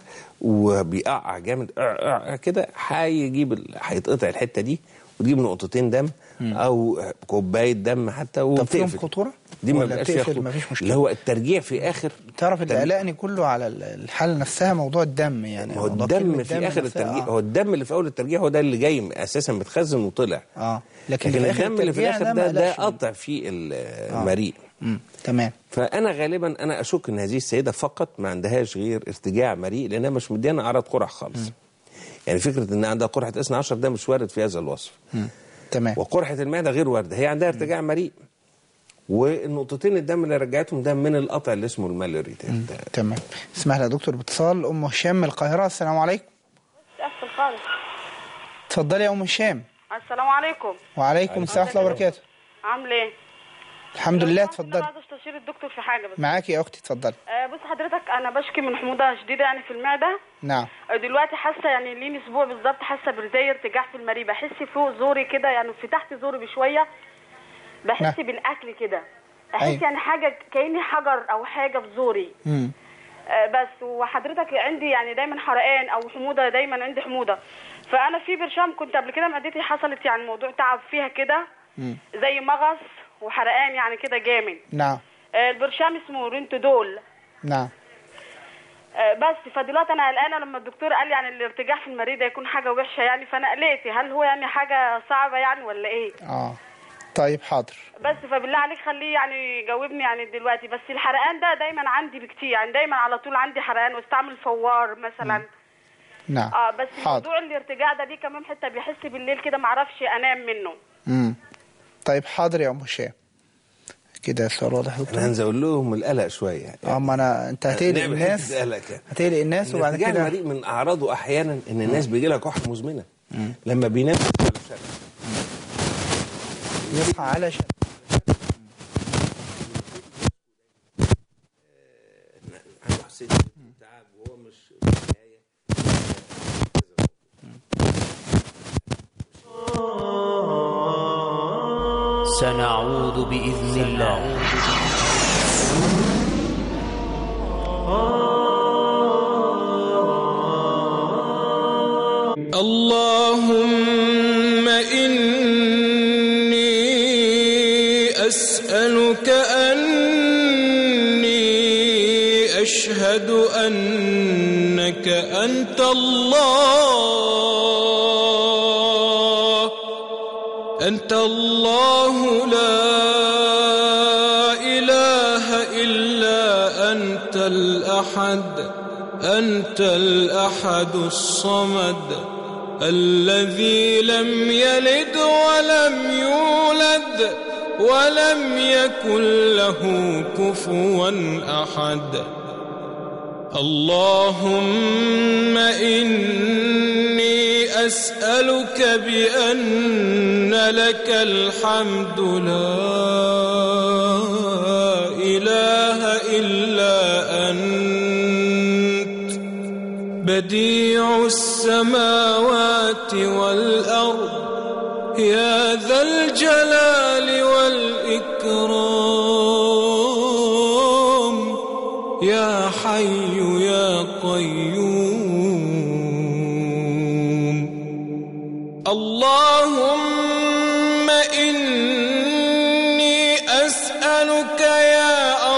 وبيقع جامد قع- قع كده هيجيب ال- هيتقطع الحته دي وتجيب نقطتين دم او كوبايه دم حتى طب فيهم وتقفل. خطوره دي ما ولا بيبقاش فيها بتقفل خطوره مفيش مشكله اللي هو الترجيع في اخر تعرف اللي ترجيع. قلقني كله على ال- الحاله نفسها موضوع الدم يعني ما هو موضوع الدم كلمة في اخر نفسها، الترجيع آه. هو الدم اللي في اول الترجيع هو ده اللي جاي اساسا متخزن وطلع اه لكن, لكن في آخر الدم اللي في الترجيع الاخر ما ده ده قلقش منه. قطع في المريء مم. تمام فانا غالبا انا اشك ان هذه السيده فقط ما عندهاش غير ارتجاع مريء لانها مش مديانا اعراض قرح خالص يعني فكره ان عندها قرحه اثنى عشر ده مش وارد في هذا الوصف مم. تمام وقرحه المعده غير وارده هي عندها ارتجاع مريء والنقطتين الدم اللي رجعتهم ده من القطع اللي اسمه المالوريتير ده تمام اسمح لي يا دكتور باتصال ام هشام من القاهره السلام عليكم أحسن خالص اتفضلي يا ام هشام السلام عليكم وعليكم السلام ورحمه الله وبركاته عامل ايه؟ الحمد لله أنا اتفضلي عايزه استشير الدكتور في حاجه بس معاكي يا اختي اتفضلي آه بص حضرتك انا بشكي من حموضه شديده يعني في المعده نعم آه، دلوقتي حاسه يعني لين اسبوع بالظبط حاسه بزي ارتجاع في المريء بحس فوق زوري كده يعني في تحت زوري بشويه بحس نعم. بالاكل كده احس أيوة. يعني حاجه كاني حجر او حاجه في زوري مم. آه، بس وحضرتك عندي يعني دايما حرقان او حموضه دايما عندي حموضه فانا في برشام كنت قبل كده معدتي حصلت يعني موضوع تعب فيها كده زي مغص وحرقان يعني كده جامد نعم آه، البرشام اسمه رينتودول نعم آه، بس فدلوقتي انا قلقانه لما الدكتور قال يعني الارتجاع في المريء ده يكون حاجه وحشه يعني فانا قلقت هل هو يعني حاجه صعبه يعني ولا ايه اه طيب حاضر بس فبالله عليك خليه يعني يجاوبني يعني دلوقتي بس الحرقان ده دايما عندي بكتير يعني دايما على طول عندي حرقان واستعمل فوار مثلا نعم اه بس حاضر موضوع الارتجاع ده دي كمان حته بيحس بالليل كده معرفش انام منه مم. طيب حاضر يا ام هشام كده السؤال واضح يا انا دكتور هنزود لهم القلق شويه اه ما انا انت هتقلق نعمل الناس حتة قلق يعني. هتقلق الناس وبعد الارتجاع كده المريء من اعراضه احيانا ان الناس بيجي لها كحه مزمنه لما بينام على الشارع. يصحى على شد عنده حساسيه تعب وهو مش في النهايه سنعود بإذن الله اللهم إني أسألك أني أشهد أنك أنت الله أنت الله لا إله إلا أنت الأحد أنت الأحد الصمد الذي لم يلد ولم يولد ولم يكن له كفوا أحد اللهم إني أسألك بأن لك الحمد لا إله إلا أنت بديع السماوات والأرض يا ذا الجلال والإكرام يا حي يا قيوم اللهم إني أسألك يا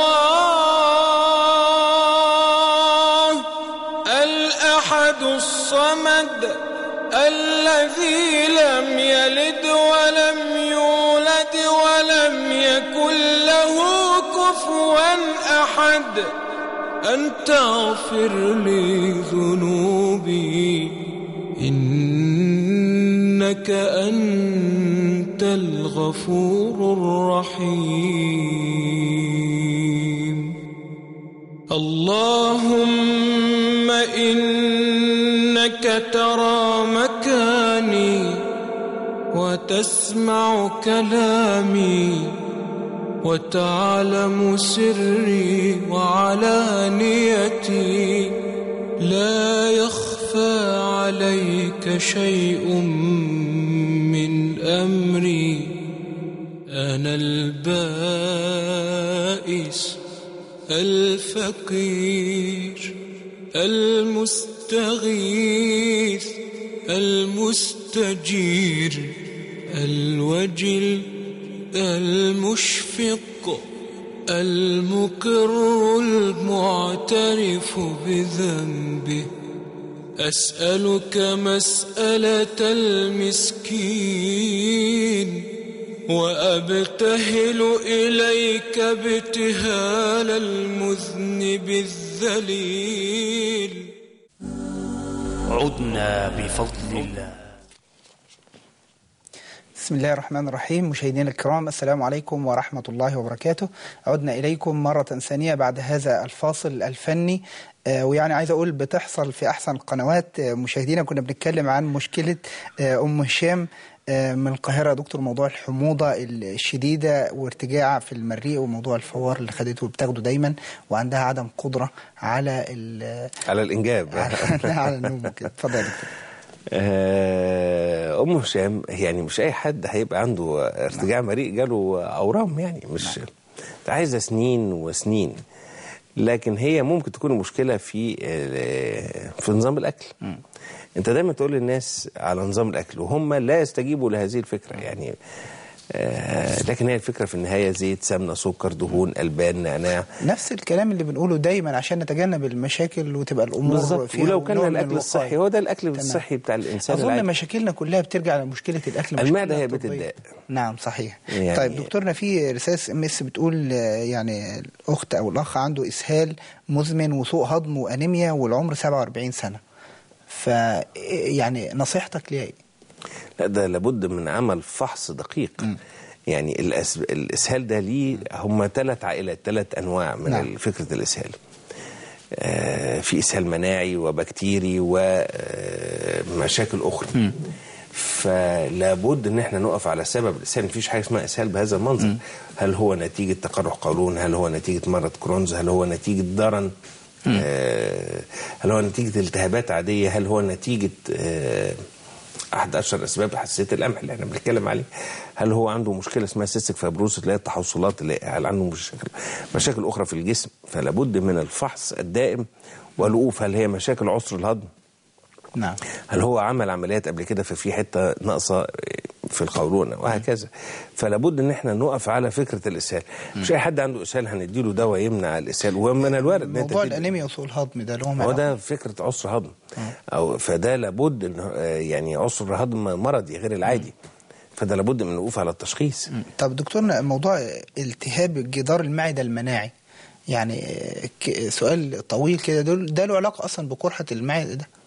الله الأحد الصمد الذي لم يلد ولم يولد ولم يكن له كفوا أحد أن تغفر لي ذنوبي إنك أنت الغفور الرحيم اللهم إنك ترى مكاني وتسمع كلامي وتعلم سري وعلانيتي لا يخفى عليك شيء من أمري أنا البائس الفقير المستغيث المستجير الوجل المشفق المقر المعترف بذنبه أسألك مسألة المسكين وأبتهل إليك ابتهال المذنب الذليل عدنا بفضل الله بسم الله الرحمن الرحيم مشاهدينا الكرام السلام عليكم ورحمة الله وبركاته عدنا إليكم مرة ثانية بعد هذا الفاصل الفني آه، ويعني عايز أقول بتحصل في أحسن القنوات آه، مشاهدينا كنا بنتكلم عن مشكلة آه، أم هشام آه، من القاهرة يا دكتور موضوع الحموضة الشديدة وارتجاع في المريء وموضوع الفوار اللي خدته بتاخده دايما وعندها عدم قدرة على ال- على الإنجاب على على النوم كده اتفضل يا دكتور آه، ام هشام يعني مش اي حد هيبقى عنده ارتجاع مريء جاله اورام يعني مش ده عايزه سنين وسنين لكن هي ممكن تكون المشكله في آه، في نظام الاكل انت دايما تقول للناس على نظام الاكل وهم لا يستجيبوا لهذه الفكره يعني آه، لكن هي الفكره في النهايه زيت سمنه سكر دهون البان نعناع نفس الكلام اللي بنقوله دايما عشان نتجنب المشاكل وتبقى الامور بالظبط فيها ولو كان نوع من الاكل الوقاية. الصحي هو ده الاكل تمام. الصحي بتاع الانسان اظن العادي. مشاكلنا كلها بترجع لمشكله الاكل مشكلة المعدة هي بيت طبية. الداء. نعم صحيح يعني- طيب دكتورنا في رساله ام اس بتقول آه، يعني الاخت او الاخ عنده اسهال مزمن وسوء هضم وانيميا والعمر 47 سنه ف يعني نصيحتك ليه ايه؟ لا ده لابد من عمل فحص دقيق يعني الأس... الاسهال ده ليه هم ثلاث عائلات ثلاث انواع من نعم. نعم. فكره الاسهال آه في اسهال مناعي وبكتيري ومشاكل اخرى فلابد ان احنا نقف على سبب الاسهال مفيش حاجه اسمها اسهال بهذا المنظر هل هو نتيجه تقرح قولون هل هو نتيجه مرض كرونز هل هو نتيجه ضرن آه هل هو نتيجه التهابات عاديه هل هو نتيجه آه احد اشهر اسباب حساسيه القمح اللي احنا بنتكلم عليه هل هو عنده مشكله اسمها سيستيك فايبروس اللي هي التحوصلات اللي هل عنده مشاكل مشاكل اخرى في الجسم فلا بد من الفحص الدائم والوقوف هل هي مشاكل عسر الهضم نعم هل هو عمل عمليات قبل كده ففي حته ناقصه في القولون وهكذا فلا بد ان احنا نقف على فكره الاسهال مش اي حد عنده اسهال هنديله دواء يمنع الاسهال ومن الوارد ان انت موضوع تدي- الانيميا وسوء الهضم ده اللي هم هو ده فكره عسر هضم او فده لابد ان آه، يعني عسر هضم مرضي غير العادي فده لابد من الوقوف على التشخيص طب دكتورنا موضوع التهاب جدار المعدة المناعي يعني ك- سؤال طويل كده دول- ده له علاقة أصلا بقرحة المعدة ده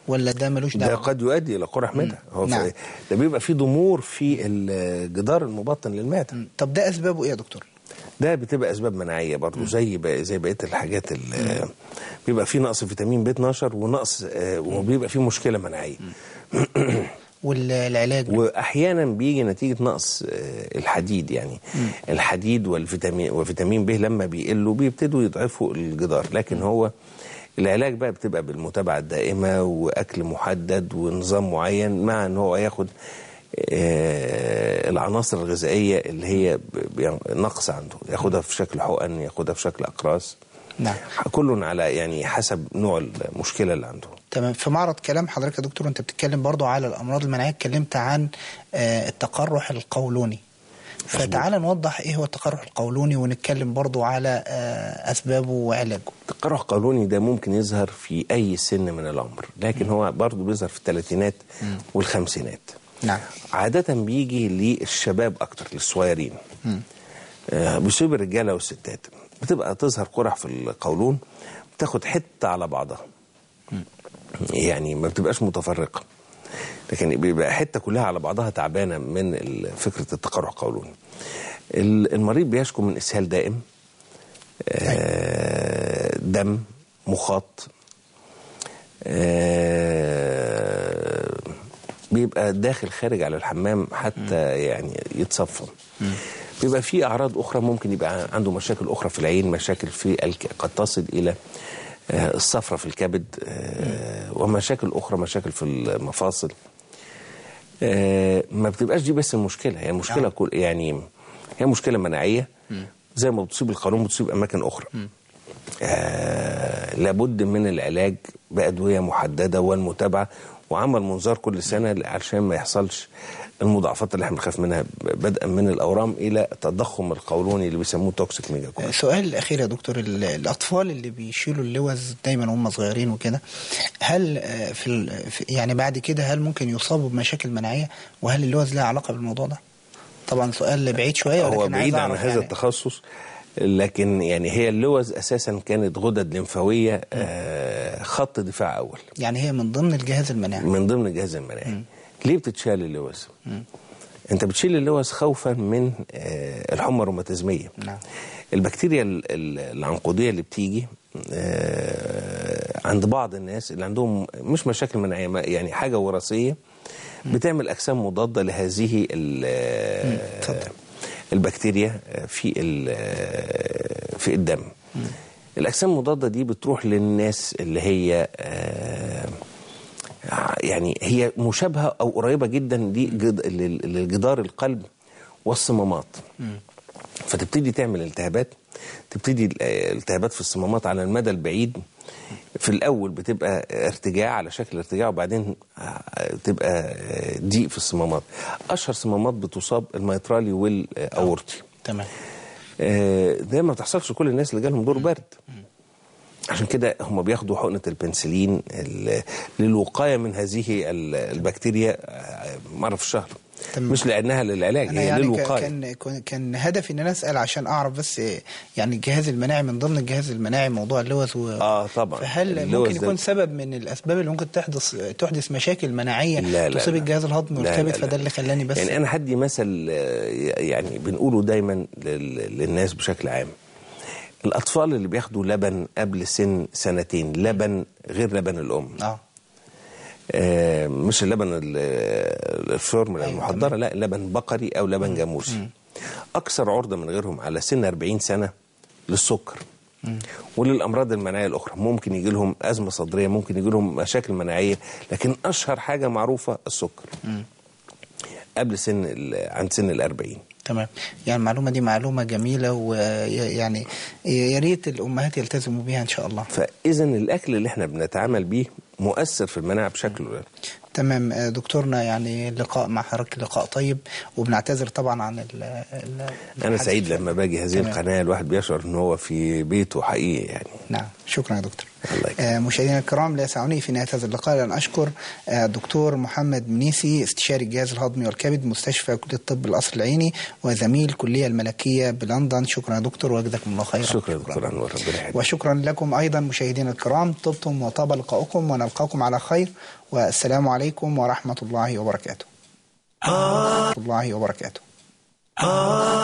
ولا ده ملوش ده دعوه قد يؤدي الى قرح معده هو نعم. في- ده بيبقى فيه ضمور في الجدار المبطن للمعده طب ده اسبابه ايه يا دكتور ده بتبقى اسباب مناعيه برضو زي ب- زي بقيه الحاجات ال- بيبقى فيه نقص فيتامين ب 12 ونقص آه، وبيبقى فيه مشكله مناعيه والعلاج واحيانا بيجي نتيجه نقص آه، الحديد يعني الحديد والفيتامين وفيتامين ب لما بيقلوا بيبتدوا يضعفوا الجدار لكن هو العلاج بقى بتبقى بالمتابعه الدائمه واكل محدد ونظام معين مع ان هو ياخد آه، العناصر الغذائيه اللي هي ب- ب- نقص عنده ياخدها في شكل حقن ياخدها في شكل اقراص نعم كل على يعني حسب نوع المشكله اللي عنده تمام في معرض كلام حضرتك يا دكتور انت بتتكلم برضو على الامراض المناعيه اتكلمت عن آه، التقرح القولوني فتعال نوضح ايه هو التقرح القولوني ونتكلم برضو على آه، اسبابه وعلاجه التقرح القولوني ده ممكن يظهر في اي سن من العمر لكن هو برضه بيظهر في الثلاثينات والخمسينات نعم عادة بيجي للشباب أكتر للصغيرين آه، بيصيب الرجالة والستات بتبقى تظهر قرح في القولون بتاخد حتة على بعضها يعني ما بتبقاش متفرقة لكن بيبقى حتة كلها على بعضها تعبانة من ال- فكرة التقرح القولوني ال- المريض بيشكو من إسهال دائم آه، دم مخاط آه، بيبقى داخل خارج على الحمام حتى يعني يتصفى بيبقى في اعراض اخرى ممكن يبقى عنده مشاكل اخرى في العين مشاكل في الك... قد تصل الى آه، الصفرة في الكبد آه، ومشاكل اخرى مشاكل في المفاصل آه، ما بتبقاش دي بس المشكله هي المشكله كل يعني هي مشكله مناعيه زي ما بتصيب القولون بتصيب اماكن اخرى آه لابد من العلاج بادويه محدده والمتابعه وعمل منظار كل سنه علشان ما يحصلش المضاعفات اللي احنا بنخاف منها بدءا من الاورام الى تضخم القولوني اللي بيسموه توكسيك ميجا آه، سؤال الاخير يا دكتور ال- الاطفال اللي بيشيلوا اللوز دايما وهم صغيرين وكده هل آه، في ال- في- يعني بعد كده هل ممكن يصابوا بمشاكل مناعيه وهل اللوز لها علاقه بالموضوع ده طبعا سؤال بعيد شويه هو ولكن عايز بعيد عن أعرف هذا يعني التخصص لكن يعني هي اللوز اساسا كانت غدد لمفاويه آه خط دفاع اول يعني هي من ضمن الجهاز المناعي من ضمن الجهاز المناعي ليه بتتشال اللوز انت بتشيل اللوز خوفا من آه، الحمى الروماتيزميه نعم. البكتيريا ال- ال- العنقوديه اللي بتيجي آه، عند بعض الناس اللي عندهم مش مشاكل مناعيه ما- يعني حاجه وراثيه بتعمل اجسام مضاده لهذه ال- اتفضل. البكتيريا في ال- في الدم الاجسام المضاده دي بتروح للناس اللي هي آه، يعني هي مشابهه او قريبه جدا لجد- لل- للجدار القلب والصمامات فتبتدي تعمل التهابات تبتدي الالتهابات في الصمامات على المدى البعيد في الاول بتبقى ارتجاع على شكل ارتجاع وبعدين تبقى ضيق في الصمامات اشهر صمامات بتصاب الميترالي والاورطي تمام آه، ده ما بتحصلش لكل الناس اللي جالهم دور برد عشان كده هم بياخدوا حقنة البنسلين ال- للوقاية من هذه ال- البكتيريا آه، مرة في الشهر تمام. مش لأنها للعلاج انا هي يعني ك- للوقاية كان كان- كان هدفي ان انا اسال عشان اعرف بس إيه، يعني الجهاز المناعي من ضمن الجهاز المناعي موضوع اللوز و... اه طبعا فهل اللوز ممكن ده- يكون سبب من الاسباب اللي ممكن تحدث تحدث مشاكل مناعيه لا لا تصيب لا. الجهاز الهضمي لا والكبد لا لا. فده اللي خلاني بس يعني انا هدي مثل آه، يعني بنقوله دايما لل- للناس بشكل عام الاطفال اللي بياخدوا لبن قبل سن سنتين لبن غير لبن الام اه آه، مش اللبن ال- الفورمولا أيوة، المحضره لا لبن بقري او لبن جاموسي اكثر عرضه من غيرهم على سن 40 سنه للسكر وللامراض المناعيه الاخرى ممكن يجي لهم ازمه صدريه ممكن يجي لهم مشاكل مناعيه لكن اشهر حاجه معروفه السكر قبل سن ال- عند سن ال 40 تمام يعني المعلومه دي معلومه جميله ويعني يا ريت الامهات يلتزموا بيها ان شاء الله فاذا الاكل اللي احنا بنتعامل بيه مؤثر في المناعه بشكل تمام آه، دكتورنا يعني لقاء مع حضرتك لقاء طيب وبنعتذر طبعا عن ال ال انا الحديث. سعيد لما باجي هذه تمام. القناه الواحد بيشعر ان هو في بيته حقيقي يعني نعم شكرا يا دكتور آه، مشاهدينا الكرام لا يسعني في نهايه هذا اللقاء ان اشكر آه، الدكتور محمد منيسي استشاري الجهاز الهضمي والكبد مستشفى كليه الطب القصر العيني وزميل الكليه الملكيه بلندن شكرا يا دكتور وجزاكم الله خيرا شكرا يا دكتور انور ربنا يحفظك وشكرا لكم ايضا مشاهدينا الكرام طبتم وطاب لقاؤكم ونلقاكم على خير والسلام عليكم ورحمه الله وبركاته الله وبركاته